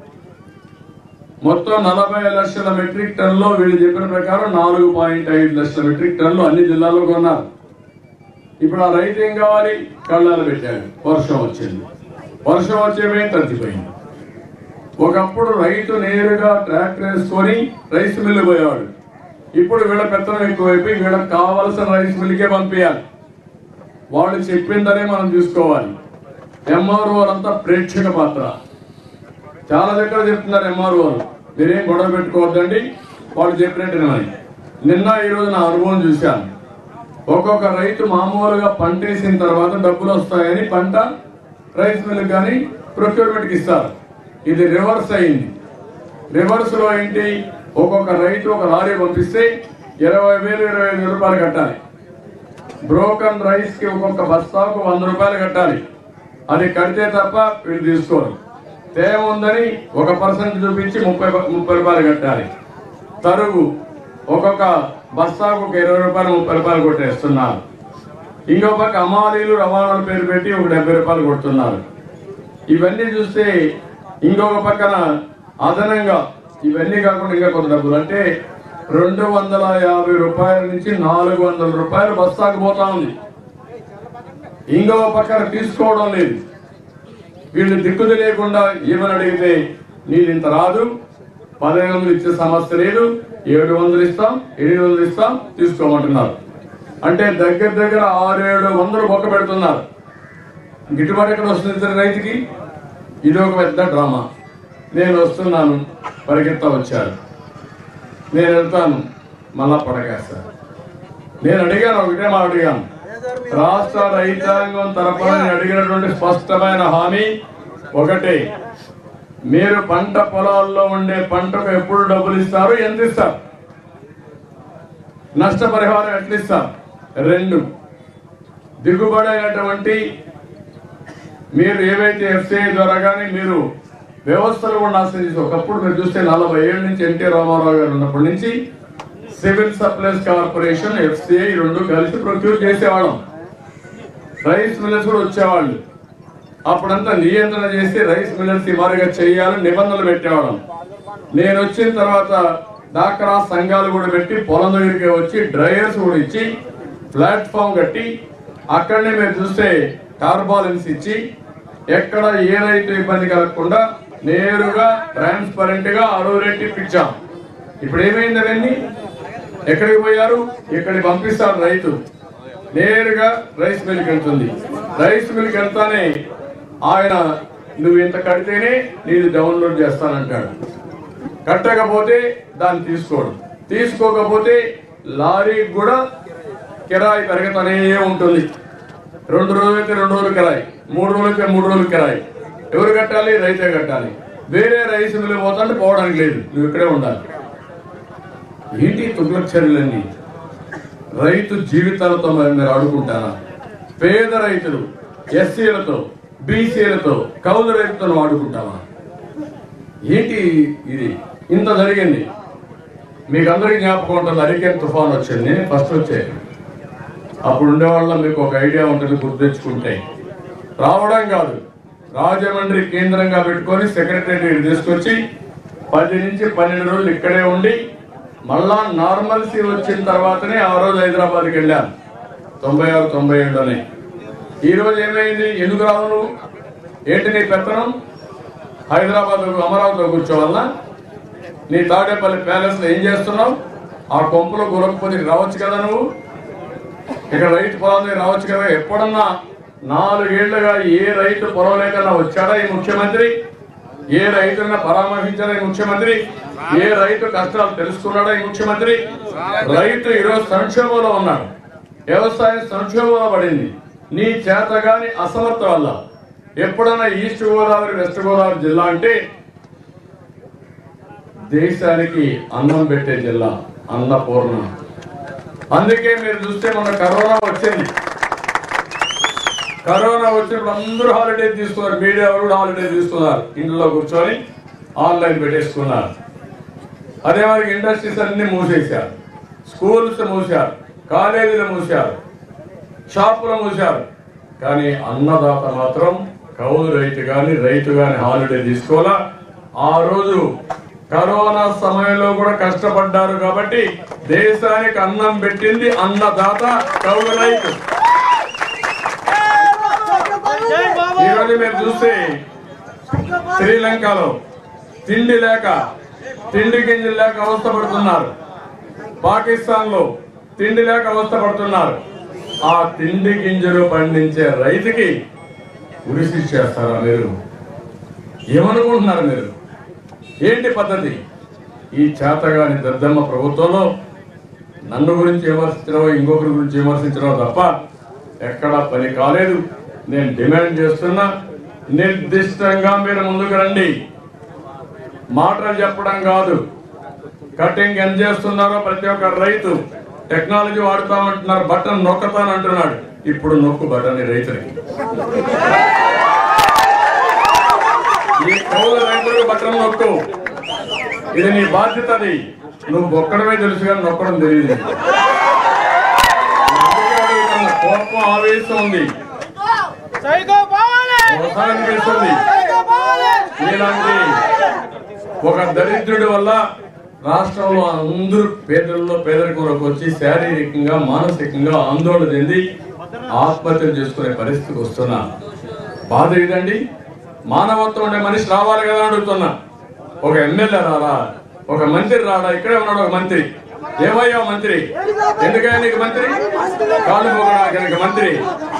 మొత్తం నలభై లక్షల మెట్రిక్ టన్నులో వీళ్ళు చెప్పిన ప్రకారం నాలుగు పాయింట్ ఐదు లక్షల మెట్రిక్ టన్నులు అన్ని జిల్లాల్లో కొన్నారు ఇప్పుడు ఆ రైతు ఏం కావాలి కళ్ళాలు పెట్టాడు వర్షం వచ్చింది వర్షం వచ్చేమే తగ్గిపోయింది ఒకప్పుడు రైతు నేరుగా ట్రాక్టర్ వేసుకొని రైస్ మిల్లు పోయేవాడు ఇప్పుడు వీళ్ళ పెత్తనం ఎక్కువైపోయి వీళ్ళకి కావలసిన రైస్ మిల్లుకే పంపించాలి వాళ్ళు చెప్పిందనే మనం చూసుకోవాలి ఎంఆర్ఓ అంతా ప్రేక్షక పాత్ర చాలా దగ్గర చెప్తున్నారు ఎంఆర్ఓ మీరేం గొడవ పెట్టుకోవద్దండి వాళ్ళు చెప్పినట్టు నిన్న ఈ రోజు నా అనుభవం చూశాను ఒక్కొక్క రైతు మామూలుగా పంట వేసిన తర్వాత డబ్బులు వస్తాయని పంట రైస్ మిల్ కానీ ప్రొక్యూర్మెంట్కి ఇస్తారు ఇది రివర్స్ అయింది రివర్స్ లో ఏంటి ఒక్కొక్క రైతు ఒక లారీ పంపిస్తే ఇరవై వేలు ఇరవై ఐదు రూపాయలు కట్టాలి బ్రోకన్ రైస్ కి ఒక్కొక్క బస్తాకు వంద రూపాయలు కట్టాలి అది కడితే తప్ప వీళ్ళు తీసుకోరు తేమ ఉందని ఒక పర్సెంట్ చూపించి ముప్పై ముప్పై రూపాయలు కట్టాలి తరుగు ఒక్కొక్క బస్తాకు ఒక ఇరవై రూపాయలు ముప్పై రూపాయలు కొట్టేస్తున్నారు ఇంకో పక్క అమాలీలు రవాణాల పేరు పెట్టి ఒక డెబ్బై రూపాయలు కొడుతున్నారు ఇవన్నీ చూస్తే ఇంకొక పక్కన అదనంగా ఇవన్నీ కాకుండా ఇంకా కొంత డబ్బులు అంటే రెండు వందల యాభై రూపాయల నుంచి నాలుగు వందల రూపాయలు బస్తాకు పోతా ఉంది ఇంకొక పక్కన తీసుకోవడం లేదు వీళ్ళు దిక్కు తెలియకుండా ఏమని అడిగితే నీది ఇంత రాదు పదిహేను వందలు ఇచ్చే సమస్య లేదు ఏడు వందలు ఇస్తాం ఎనిమిది వందలు ఇస్తాం తీసుకోమంటున్నారు అంటే దగ్గర దగ్గర ఆరు ఏడు వందలు బొక్క పెడుతున్నారు గిట్టుబాటు ఎక్కడ వస్తుంది ఇద్దరు రైతుకి ఇది ఒక పెద్ద డ్రామా నేను వస్తున్నాను పరిగెత్తా వచ్చారు నేను వెళ్తాను మళ్ళా పడకేస్తాను నేను అడిగాను ఒకటే మాట అడిగాను రాష్ట్ర రైతాంగం తరపున నేను అడిగినటువంటి స్పష్టమైన హామీ ఒకటే మీరు పంట పొలాల్లో ఉండే పంటకు ఎప్పుడు డబ్బులు ఇస్తారు ఎంత ఇస్తారు నష్టపరిహారం ఎట్లా ఇస్తారు రెండు దిగుబడి అయినటువంటి మీరు ఏవైతే ఎఫ్సిఐ ద్వారా కానీ మీరు వ్యవస్థలు కూడా నాశనం చేసి ఒకప్పుడు మీరు చూస్తే నలభై ఏళ్ళ నుంచి ఎన్టీ రామారావు గారు ఉన్నప్పటి నుంచి సివిల్ సప్లైస్ కార్పొరేషన్ ఎఫ్సిఐ రెండు కలిసి ప్రొక్యూర్ చేసేవాళ్ళం రైస్ మిల్లర్స్ కూడా వచ్చేవాళ్ళు అప్పుడంతా నియంత్రణ చేసి రైస్ మిల్లర్స్ ఈ మాదిరిగా చేయాలని నిబంధనలు పెట్టేవాళ్ళం నేను వచ్చిన తర్వాత డాక్రా సంఘాలు కూడా పెట్టి పొలం దగ్గరికి వచ్చి డ్రైయర్స్ కూడా ఇచ్చి ప్లాట్ఫామ్ కట్టి అక్కడనే మీరు చూస్తే టార్బాలెన్స్ ఇచ్చి ఎక్కడ ఏ రైతు ఇబ్బంది కలగకుండా నేరుగా ట్రాన్స్పరెంట్ గా అరవై రేట్ ఇప్పించాం ఇప్పుడు ఏమైంది అవన్నీ ఎక్కడికి పోయారు ఇక్కడికి పంపిస్తారు రైతు నేరుగా రైస్ మిల్కి వెళ్తుంది రైస్ మిల్కి వెళ్తానే ఆయన నువ్వు ఇంత కడితేనే నీది డౌన్లోడ్ చేస్తానంటాడు కట్టకపోతే దాన్ని తీసుకోడు తీసుకోకపోతే లారీకి కూడా కిరాయి పెరగతనే ఉంటుంది రెండు రోజులైతే రెండు రోజులు కిరాయి మూడు రోజులైతే మూడు రోజులు కిరాయి ఎవరు కట్టాలి రైతే కట్టాలి వేరే రైస్ మిల్లు పోతుంటే పోవడానికి లేదు నువ్వు ఇక్కడే ఉండాలి ఏంటి తుగ్లక్ చర్యలన్నీ రైతు జీవితాలతో మరి మీరు ఆడుకుంటారా పేద రైతులు ఎస్సీలతో బీసీలతో కౌలు రైతులను ఆడుకుంటావా ఏంటి ఇది ఇంత జరిగింది మీకు అందరికీ జ్ఞాపకం ఉంటుంది హరికేన్ తుఫాన్ వచ్చింది నేను ఫస్ట్ వచ్చే అప్పుడు ఉండేవాళ్ళ మీకు ఒక ఐడియా ఉంటుంది గుర్తించుకుంటే రావడం కాదు రాజమండ్రి కేంద్రంగా పెట్టుకొని సెక్రటరీ తీసుకొచ్చి పది నుంచి పన్నెండు రోజులు ఇక్కడే ఉండి మళ్ళా నార్మల్సీ వచ్చిన తర్వాతనే ఆ రోజు హైదరాబాద్కి వెళ్ళాను తొంభై ఆరు తొంభై ఏడులోనే ఈ రోజు ఏమైంది ఎందుకు రావు నువ్వు ఏంటి నీ పెత్తనం హైదరాబాద్ అమరావతిలో కూర్చోవాలనా నీ తాడేపల్లి ప్యాలెస్ లో ఏం చేస్తున్నావు ఆ కొంపలో గురకపోతే రావచ్చు కదా నువ్వు ఇక్కడ రైతు పొలం దగ్గర రావచ్చు కదా ఎప్పుడన్నా నాలుగేళ్లుగా ఏ రైతు పొలం లేకన్నా వచ్చాడా ఈ ముఖ్యమంత్రి ఏ రైతున్నా పరామర్శించాడా ఈ ముఖ్యమంత్రి ఏ రైతు కష్టాలు తెలుసుకున్నాడా ఈ ముఖ్యమంత్రి రైతు ఈరోజు సంక్షోభంలో ఉన్నాడు వ్యవసాయం సంక్షోభంలో పడింది నీ చేతగాని అసమర్థ వల్ల ఎప్పుడన్నా ఈస్ట్ గోదావరి వెస్ట్ గోదావరి జిల్లా అంటే దేశానికి అన్నం పెట్టే జిల్లా అన్నపూర్ణ అందుకే మీరు చూస్తే మన కరోనా వచ్చింది కరోనా వచ్చినప్పుడు అందరూ హాలిడే తీసుకున్నారు మీడియా వాళ్ళు కూడా హాలిడే తీసుకున్నారు ఇంట్లో కూర్చొని ఆన్లైన్ పెట్టేసుకున్నారు అదే మరి ఇండస్ట్రీస్ అన్ని మూసేశారు స్కూల్స్ మూసారు కాలేజీలు మూసారు షాపులు మూసారు కానీ అన్నదాత మాత్రం కౌలు రైతు గాని రైతు గాని హాలిడే తీసుకోవాలా ఆ రోజు కరోనా సమయంలో కూడా కష్టపడ్డారు కాబట్టి దేశానికి అన్నం పెట్టింది అన్నదాత కౌలు రైతు ఈ రోజు మీరు చూస్తే శ్రీలంకలో తిండి లేక తిండి గింజలు లేక అవస్థపడుతున్నారు పాకిస్తాన్ లో తిండి లేక అవస్థపడుతున్నారు ఆ తిండి గింజలు పండించే రైతుకి ఉరిసి చేస్తారా మీరు ఏమనుకుంటున్నారు మీరు ఏంటి పద్ధతి ఈ చేతగాని దద్దమ్మ ప్రభుత్వంలో నన్ను గురించి విమర్శించడమో ఇంకొకరి గురించి విమర్శించడమో తప్ప ఎక్కడా పని కాలేదు నేను డిమాండ్ చేస్తున్నా నిర్దిష్టంగా మీరు ముందుకు రండి మాటలు చెప్పడం కాదు కటింగ్ ఎంత చేస్తున్నారో ప్రతి ఒక్క రైతు టెక్నాలజీ వాడుతామంటున్నారు బటన్ నొక్కతానంటున్నాడు ఇప్పుడు నొక్కు బటన్ ఈ రైతులకి ఈ కౌల రైతులకు బటన్ నొక్కు ఇది నీ బాధ్యత అది నువ్వు ఒక్కడమే తెలుసు కానీ నొక్కడం తెలియదు అందుకే అడుగుతున్నా. కోపం ఆవేశం ఉంది ఒకసారి అనిపిస్తుంది ఇలాంటి ఒక దరిద్రుడి వల్ల రాష్ట్రంలో అందరూ పేదల్లో పేదరికంలోకి వచ్చి శారీరకంగా మానసికంగా ఆందోళన చెంది ఆత్మహత్యలు చేసుకునే పరిస్థితికి వస్తున్నా బాధ ఇదండి మానవత్వం ఉండే మనిషి రావాలి కదా అని అడుగుతున్నా ఒక ఎమ్మెల్యే రారా ఒక మంత్రి రాడా ఇక్కడే ఉన్నాడు ఒక మంత్రి ఏమయ్యా మంత్రి ఎందుకయ్యా నీకు మంత్రి కాళ్ళు మొక్కడానికి మంత్రి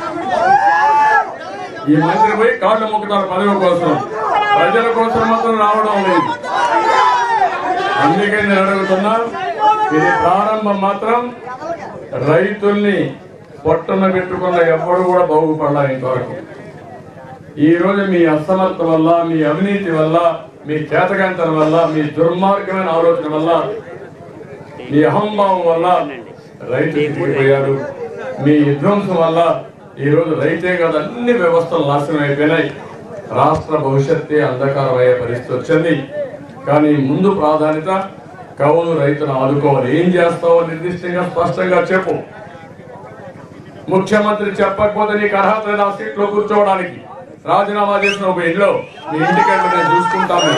ఈ మంత్రి పోయి కాళ్ళు మొక్కుతారు పదవి కోసం ప్రజల కోసం మాత్రం రావడం లేదు అందుకే నేను అడుగుతున్నా ఇది ప్రారంభం మాత్రం రైతుల్ని పొట్టన పెట్టుకున్న ఎవ్వడు కూడా బాగుపడాలి ఇంతవరకు ఈ రోజు మీ అసమర్థ వల్ల మీ అవినీతి వల్ల మీ చేతకాంతనం వల్ల మీ దుర్మార్గమైన ఆలోచన వల్ల మీ అహంభావం వల్ల రైతు చిక్కిపోయాడు మీ విధ్వంసం వల్ల ఈ రోజు రైతే కాదు అన్ని వ్యవస్థలు నాశనం అయిపోయినాయి రాష్ట్ర భవిష్యత్తే అంధకారం అయ్యే పరిస్థితి వచ్చింది కానీ ముందు ప్రాధాన్యత కవులు రైతును ఆదుకోవాలి ఏం చేస్తావో నిర్దిష్టంగా స్పష్టంగా చెప్పు ముఖ్యమంత్రి చెప్పకపోతే నీకు అర్హత లేదు ఆ సీట్లో కూర్చోవడానికి రాజీనామా చేసిన ఒక ఇంట్లో మీ ఇంటికి నేను చూసుకుంటాను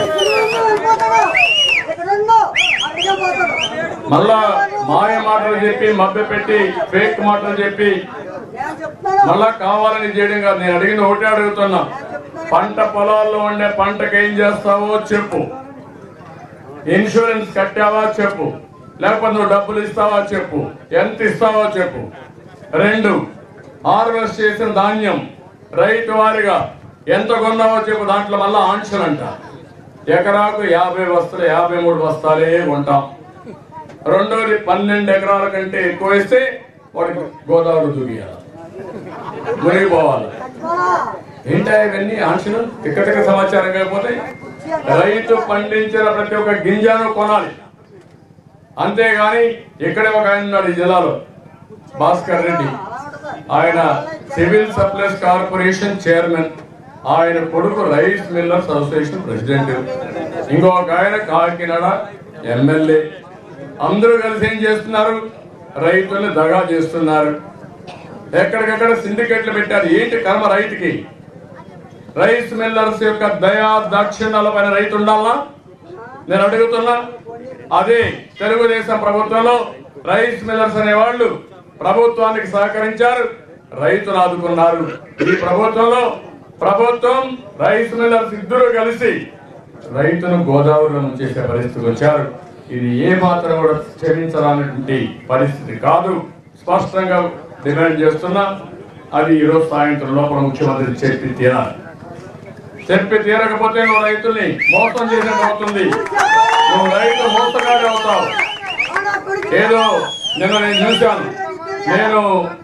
మళ్ళా మాయ మాటలు చెప్పి మభ్య పెట్టి ఫేక్ మాటలు చెప్పి మళ్ళా కావాలని చేయడం కాదు నేను అడిగిన ఒకటే అడుగుతున్నా పంట పొలాల్లో ఉండే పంటకి ఏం చేస్తావో చెప్పు ఇన్సూరెన్స్ కట్టావా చెప్పు లేకపోతే నువ్వు డబ్బులు ఇస్తావా చెప్పు ఎంత ఇస్తావో చెప్పు రెండు హార్వెస్ట్ చేసిన ధాన్యం రైతు వారిగా ఎంత కొన్నావో చెప్పు దాంట్లో మళ్ళా ఆంక్షలు అంట ఎకరాకు యాభై బస్తాలు యాభై మూడు బస్తాలే కొంటాం రెండోది పన్నెండు ఎకరాల కంటే ఎక్కువ వేస్తే వాడికి గోదావరి దూకియాలి మునిగిపోవాలి ఏంటా ఇవన్నీ ఆంక్షలు తిక్కటిక సమాచారం కాకపోతే రైతు పండించిన ప్రతి ఒక్క గింజను కొనాలి అంతేగాని ఇక్కడే ఒక ఆయన ఉన్నాడు ఈ జిల్లాలో భాస్కర్ రెడ్డి ఆయన సివిల్ సప్లైస్ కార్పొరేషన్ చైర్మన్ ఆయన కొడుకు రైస్ మిల్లర్స్ అసోసియేషన్ ప్రెసిడెంట్ ఇంకొక ఆయన కాకినాడ ఎమ్మెల్యే అందరూ కలిసి ఏం చేస్తున్నారు రైతుల్ని దగా చేస్తున్నారు ఎక్కడికక్కడ సిండికేట్లు పెట్టారు ఏంటి కర్మ రైతుకి రైస్ మిల్లర్స్ యొక్క దయా దాక్షిణ్యాల పైన రైతు ఉండాలా నేను అడుగుతున్నా అదే తెలుగుదేశం ప్రభుత్వంలో రైస్ మిల్లర్స్ అనే వాళ్ళు ప్రభుత్వానికి సహకరించారు రైతును ఆదుకున్నారు ఈ ప్రభుత్వంలో ప్రభుత్వం రైస్ మిల్లర్స్ ఇద్దరు కలిసి రైతును గోదావరిలో ముంచేసే పరిస్థితికి వచ్చారు ఇది ఏ మాత్రం కూడా క్షమించాలన్నటువంటి పరిస్థితి కాదు స్పష్టంగా డిమాండ్ చేస్తున్నా అది ఈరోజు సాయంత్రం లోపల ముఖ్యమంత్రి చెప్పి తీరాలి చెప్పి తీరకపోతే నువ్వు రైతుల్ని మోసం చేసినట్టు అవుతుంది నువ్వు రైతు మోసగాడే అవుతావు ఏదో నిన్న నేను చూశాను నేను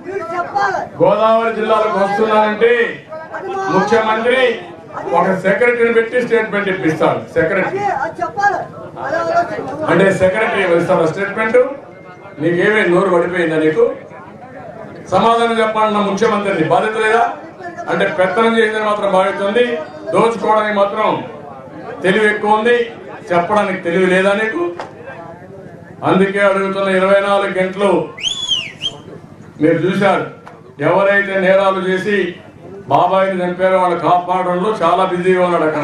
గోదావరి జిల్లాలకు వస్తున్నానంటే ముఖ్యమంత్రి ఒక సెక్రటరీని పెట్టి స్టేట్మెంట్ ఇప్పిస్తాడు సెక్రటరీ అంటే సెక్రటరీ ఇస్తాడు స్టేట్మెంట్ నీకేమీ నోరు పడిపోయిందా నీకు సమాధానం చెప్పండి నా ముఖ్యమంత్రిని బాధ్యత లేదా అంటే పెత్తనం చేసిన మాత్రం బాధ్యత ఉంది దోచుకోవడానికి మాత్రం తెలివి ఎక్కువ ఉంది చెప్పడానికి తెలివి లేదా నీకు అందుకే అడుగుతున్న ఇరవై నాలుగు గంటలు మీరు చూశారు ఎవరైతే నేరాలు చేసి బాబాయిని చంపారో వాళ్ళు కాపాడడంలో చాలా బిజీగా ఉన్నాడు అక్కడ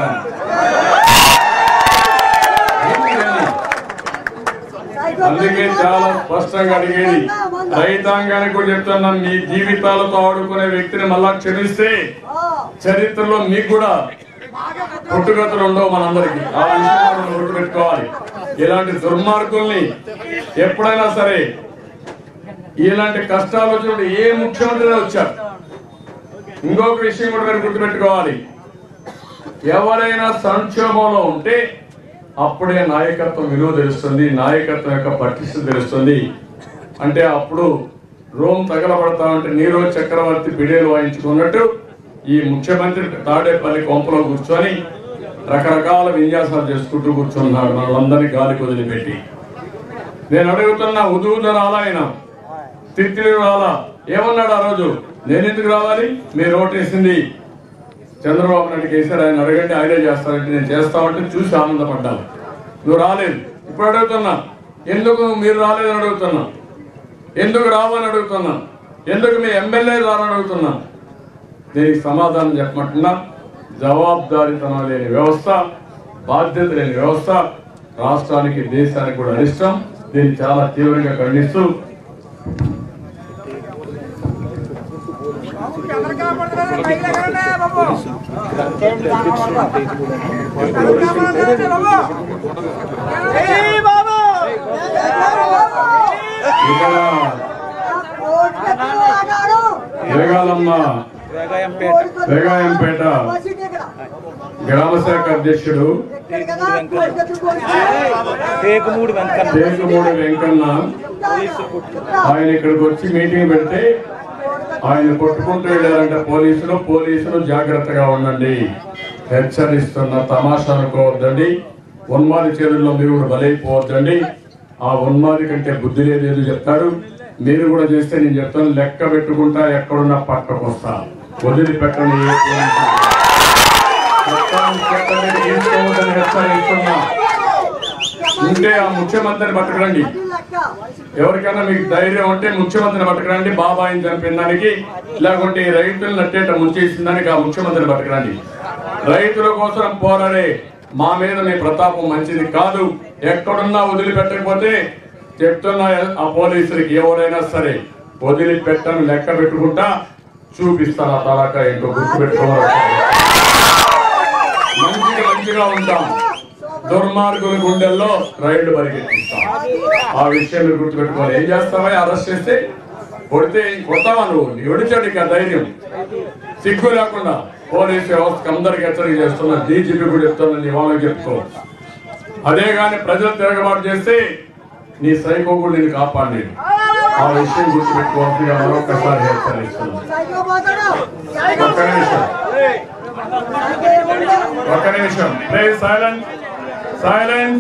అందుకే చాలా స్పష్టంగా అడిగేది రైతాంగానికి కూడా చెప్తున్నాం మీ జీవితాలతో ఆడుకునే వ్యక్తిని మళ్ళా క్షమిస్తే చరిత్రలో మీకు కూడా పుట్టుగతులు ఉండవు మనందరికి ఆ విషయం మనం గుర్తుపెట్టుకోవాలి ఇలాంటి దుర్మార్గుల్ని ఎప్పుడైనా సరే ఇలాంటి కష్టాలు వచ్చినప్పుడు ఏ ముఖ్యమంత్రి వచ్చారు ఇంకొక విషయం కూడా మీరు గుర్తుపెట్టుకోవాలి ఎవరైనా సంక్షోభంలో ఉంటే అప్పుడే నాయకత్వం విలువ తెలుస్తుంది నాయకత్వం యొక్క పటిష్ట తెలుస్తుంది అంటే అప్పుడు రోమ్ తగలబడతా ఉంటే నీరో చక్రవర్తి పిడేలు వాయించుకున్నట్టు ఈ ముఖ్యమంత్రి తాడేపల్లి కొంపలో కూర్చొని రకరకాల విన్యాసాలు చేసుకుంటూ కూర్చున్నాడు మనల్ని గాలికి వదిలిపెట్టి నేను అడుగుతున్నా ఉదూద రాలా ఆయన తిత్తిరి రాలా ఏమన్నాడు ఆ రోజు నేను ఎందుకు రావాలి మీరు ఓటేసింది చంద్రబాబు నాయుడు కేసీఆర్ ఆయన అడగండి ఆయనే చేస్తారంటే నేను చేస్తామంటే చూసి ఆనందపడ్డాను నువ్వు రాలేదు ఇప్పుడు అడుగుతున్నా ఎందుకు మీరు రాలేదని అడుగుతున్నా ఎందుకు రావని అడుగుతున్నా ఎందుకు మీ ఎమ్మెల్యే రాని అడుగుతున్నా దీనికి సమాధానం చెప్పమంటున్నా జవాబుదారీతనం లేని వ్యవస్థ బాధ్యత లేని వ్యవస్థ రాష్ట్రానికి దేశానికి కూడా అరిష్టం దీన్ని చాలా తీవ్రంగా ఖండిస్తూ ఇక్కడ జరగాలమ్మ రేగాయంపేట గ్రామ శాఖ అధ్యక్షుడు టేకుమూడి వెంకన్న తేకుమూడి వెంకన్న ఆయన ఇక్కడికి వచ్చి మీటింగ్ పెడితే ఆయన కొట్టుకుంటూ వెళ్ళారంటే పోలీసులు పోలీసులు జాగ్రత్తగా ఉండండి హెచ్చరిస్తున్న తమాషా అనుకోవద్దండి ఉన్మాది చేతుల్లో మీరు కూడా బలైపోవద్దండి ఆ ఉన్మాది కంటే బుద్ధి లేదు చెప్తాడు మీరు కూడా చేస్తే నేను చెప్తాను లెక్క పెట్టుకుంటా ఎక్కడున్నా పక్కకు వస్తా వదిలిపెట్టండి ఏ పోలీసు. చట్టాన్ని చట్టాన్ని తీసుకోవద్దని హెచ్చరిస్తున్నా ఉంటే ఆ ముఖ్యమంత్రిని పట్టుకురండి ఎవరికైనా మీకు ధైర్యం ఉంటే ముఖ్యమంత్రిని పట్టుకురండి బాబాయిని చంపిన దానికి లేకుంటే ఈ రైతులను నట్టేట ముంచేసిన దానికి ఆ ముఖ్యమంత్రిని పట్టుకురండి రైతుల కోసం పోరాడే మా మీద మీ ప్రతాపం మంచిది కాదు ఎక్కడున్నా వదిలిపెట్టకపోతే చెప్తున్నా ఆ పోలీసులకి ఎవరైనా సరే వదిలిపెట్టను లెక్క పెట్టుకుంటా చూపిస్తాను ఆ తలాక ఏంటో గుర్తుపెట్టుకోవాలి మంచిగా మంచిగా ఉంటాం దుర్మార్గుల గుండెల్లో రైళ్లు పరిగెత్తిస్తాం ఆ విషయం మీరు గుర్తుపెట్టుకోవాలి ఏం చేస్తావా అరెస్ట్ చేస్తే కొడితే కొడతావా నువ్వు ఎవడిచాడు ఇక ధైర్యం సిగ్గు లేకుండా పోలీసు వ్యవస్థకు అందరికి హెచ్చరిక చేస్తున్నా డీజీపీ కూడా చెప్తున్నా నీ వాళ్ళకి చెప్పుకో అదే గాని ప్రజలు తిరగబాటు చేస్తే నీ సైకో కూడా నేను కాపాడలేదు ఆ విషయం గుర్తుపెట్టుకోవాల్సిందిగా మరొకసారి హెచ్చరిస్తున్నాను ఒక్క నిమిషం ఒక్క నిమిషం ప్లీజ్ సైలెన్స్ సైలెన్స్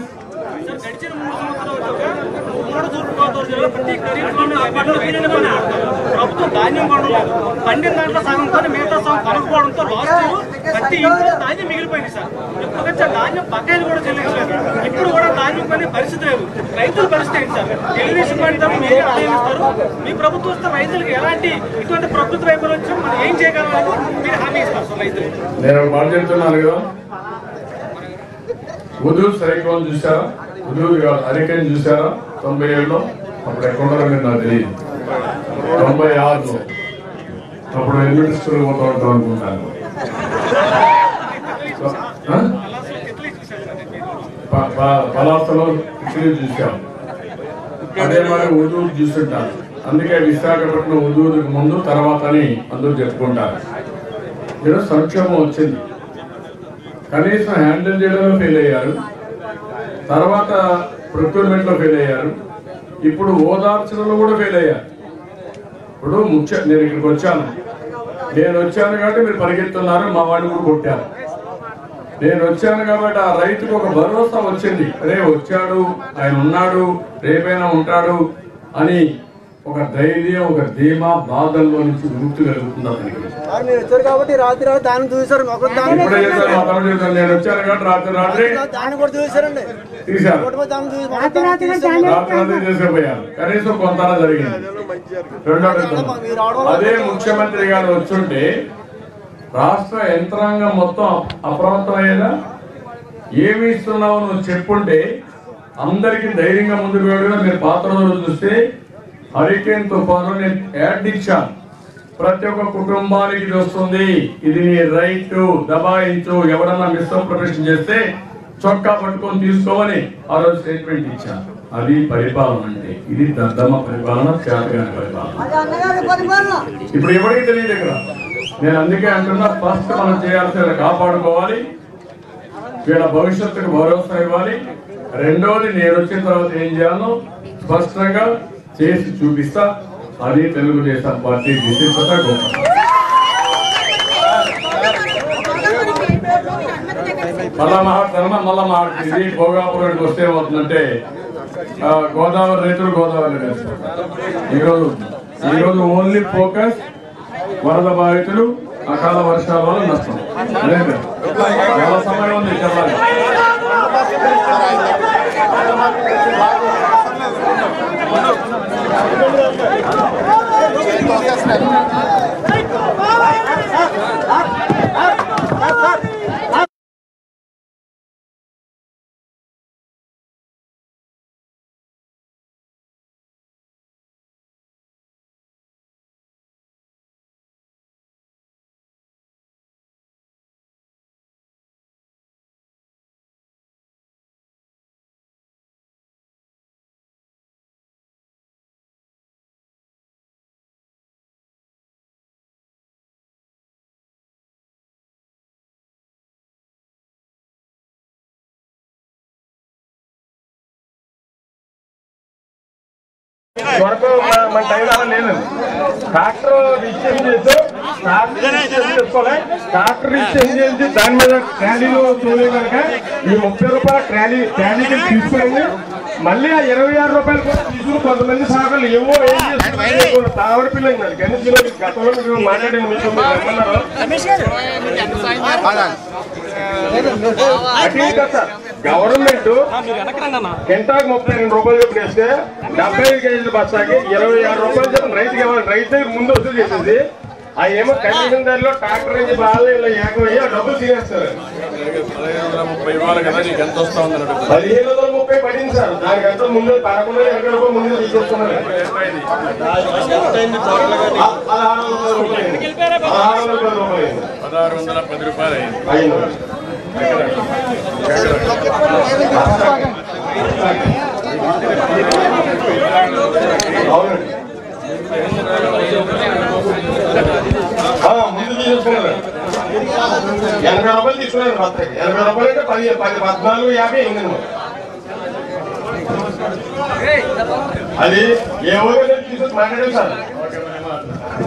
ఉమ్మడి తూర్పుగోదావరి జిల్లా ప్రతి ఖరీఫ్లోనే అప్పట్లో వీరిని పని ప్రభుత్వం ధాన్యం కొనలేదు పండిన దాంట్లో సగం కొని మిగతా సగం కొనుక్కోవడంతో లాస్ట్ ప్రతి ఇంట్లో ధాన్యం మిగిలిపోయింది సార్ ఇప్పటికొచ్చే ధాన్యం బకాయిలు కూడా చెల్లించలేదు ఇప్పుడు కూడా ధాన్యం కొనే పరిస్థితి లేదు రైతుల పరిస్థితి ఏంటి సార్ తెలుగుదేశం పార్టీ తరఫున మీరే ఆలోచిస్తారు మీ ప్రభుత్వం వస్తే రైతులకు ఎలాంటి ఇటువంటి ప్రకృతి వైపరీత్యం మనం ఏం చేయగలమని మీరు హామీ ఇస్తారు సార్ రైతులకు నేను ఒక మాట చెప్తున్నాను కదా ఉదూ సైక్లోన్ చూసారా ఉదూ కాదు హరికేన్ చూసారా తొంభై ఏడులో అప్పుడు ఎక్కడున్నారో మీరు నాకు తెలియదు తొంభై ఆరులో అప్పుడు ఎలిమెంటరీ స్కూల్ పోతా ఉంటాం అనుకుంటాను ఆ? ప- ప- పలాసలో ఇడ్లీ చూసాం అదే మరి ఉదూ చూస్తుంటారు అందుకే విశాఖపట్నం ఉదూకి ముందు తర్వాత అని అందరూ చెప్పుకుంటారు ఈరోజు సంక్షేమం వచ్చింది కనీసం హ్యాండిల్ చేయడంలో ఫెయిల్ అయ్యారు తర్వాత ప్రొక్యూర్మెంట్ లో ఫెయిల్ అయ్యారు ఇప్పుడు ఓదార్చడంలో కూడా ఫెయిల్ అయ్యారు ఇప్పుడు ముఖ్య నేను ఇక్కడికి వచ్చాను నేను వచ్చాను కాబట్టి మీరు పరిగెత్తున్నారు మా వాడిని కూడా కొట్టారు నేను వచ్చాను కాబట్టి ఆ రైతుకు ఒక భరోసా వచ్చింది రే వచ్చాడు ఆయన ఉన్నాడు రేపైనా ఉంటాడు అని ఒక ధైర్యం ఒక ధీమా బాధల్లో నుంచి విముక్తి కలుగుతుంది అతనికి మీరు వచ్చారు కాబట్టి రాత్రి రాత్రి దాన్ని చూసారు ఒక ఇప్పుడే చేశాను మా తమ్ముడు చేశాను నేను వచ్చాను కాబట్టి రాత్రి రాత్రి దాన్ని కూడా చూసారండి తీశారు దాన్ని చూసి రాత్రి రాత్రి దాన్ని రాత్రి రాత్రి చేసేపోయారు కనీసం కొంత జరిగింది రెండో విషయం. అదే ముఖ్యమంత్రి గారు వచ్చుంటే రాష్ట్ర యంత్రాంగం మొత్తం అప్రమత్తమయ్యేదా ఏమి ఇస్తున్నావు నువ్వు చెప్పుంటే అందరికి ధైర్యంగా ముందుకు వెళ్ళడం మీరు పాత రోజులు చూస్తే హరికేన్ తుఫాను నేను యాడ్ ఇచ్చాను ప్రతి ఒక్క కుటుంబానికి ఇది వస్తుంది ఇది నీ రైట్ దబాయించు ఎవడన్నా మిస్అప్రమేషన్ చేస్తే చొక్కా పట్టుకొని తీసుకోమని ఆ రోజు స్టేట్మెంట్ ఇచ్చాను అది పరిపాలన అంటే ఇది దద్దమ్మ పరిపాలన చేతగాని పరిపాలన అది అన్నగారి పరిపాలన ఇప్పుడు ఎవరికి తెలియదు ఇక్కడ నేను అందుకే అంటున్నా ఫస్ట్ మనం చేయాల్సిన కాపాడుకోవాలి వీళ్ళ భవిష్యత్తుకు భరోసా ఇవ్వాలి రెండోది నేను వచ్చిన తర్వాత ఏం చేయాలో స్పష్టంగా చేసి చూపిస్తా అది తెలుగుదేశం పార్టీ విశిష్టత గొప్ప మళ్ళా మాట్లాడతాను మళ్ళా మాట్లాడుతుంది భోగాపురానికి వస్తే ఏమవుతుందంటే ఆ, గోదావరి రైతులు గోదావరి వేసుకుంటారు ఈరోజు ఈరోజు ఓన్లీ ఫోకస్ వరద బాధితులు అకాల వర్షాల వల్ల నష్టం అదే కదా? చాలా సమయం ఉంది చెప్పాలి వరకు మన- మన టైం అలా లేదండి ట్రాక్టర్ రిజిస్ట్రేషన్ చేసి ట్రాక్టర్ రిజిస్ట్రేషన్ చేసుకోవాలి ట్రాక్టర్ రిజిస్ట్రేషన్ చేసి దాని మీద ట్రాలీలు తోలే కనుక ఈ ముప్పై రూపాయల ట్రాలీ ట్రాలీకి తీసుకుని మళ్ళీ ఆ ఇరవై ఆరు రూపాయలు కూడా తీసుకుని కొంతమంది సాగలు ఏవో ఏం చేస్తున్నారు తావడి పిల్లలు ఉన్నారు కానీ దీనిలో గతంలో మీరు మాట్లాడిన మీకు మీరు ఏమన్నారు అటు ఇటు కాదు సార్. గవర్నమెంట్ కింటాకు ముప్పై రెండు రూపాయలు చొప్పున వేస్తే డెబ్బై ఐదు కేజీల బస్తాకి ఇరవై ఆరు రూపాయలు చొప్పున రైతుకి ఇవ్వాలి రైతు దగ్గర ముందు వసూలు చేసేది ఆ ఏమో కమిషన్ ధరలో ట్రాక్టర్ నుంచి బాగా ఇలా ఏకమయ్యి ఆ డబ్బులు తినేస్తారు పదిహేను వందల ముప్పై ఇవ్వాలి కదా నీకు ఎంత వస్తా ఉందని అడుగుతా పదిహేను వందల ముప్పై పడింది సార్ దానికంతా ముందు పదకొండు ఎనభై రూపాయలు ముందు తీసుకొస్తున్నారు ఆ, పదహారు వందల రూపాయలు అయింది. పదహారు వందల పది రూపాయలు అయింది. పదహారు వందల పది రూపాయలు అయింది అయింది అవునండి ఆ, ముందు తీసుకున్నారు ఎనభై రూపాయలు తీసుకున్నారు బస్తాకి ఎనభై రూపాయలు అంటే పది పది పద్నాలుగు యాభై అయింది అది ఏ ఊరిలో తీసుకొచ్చి మాట్లాడారు సార్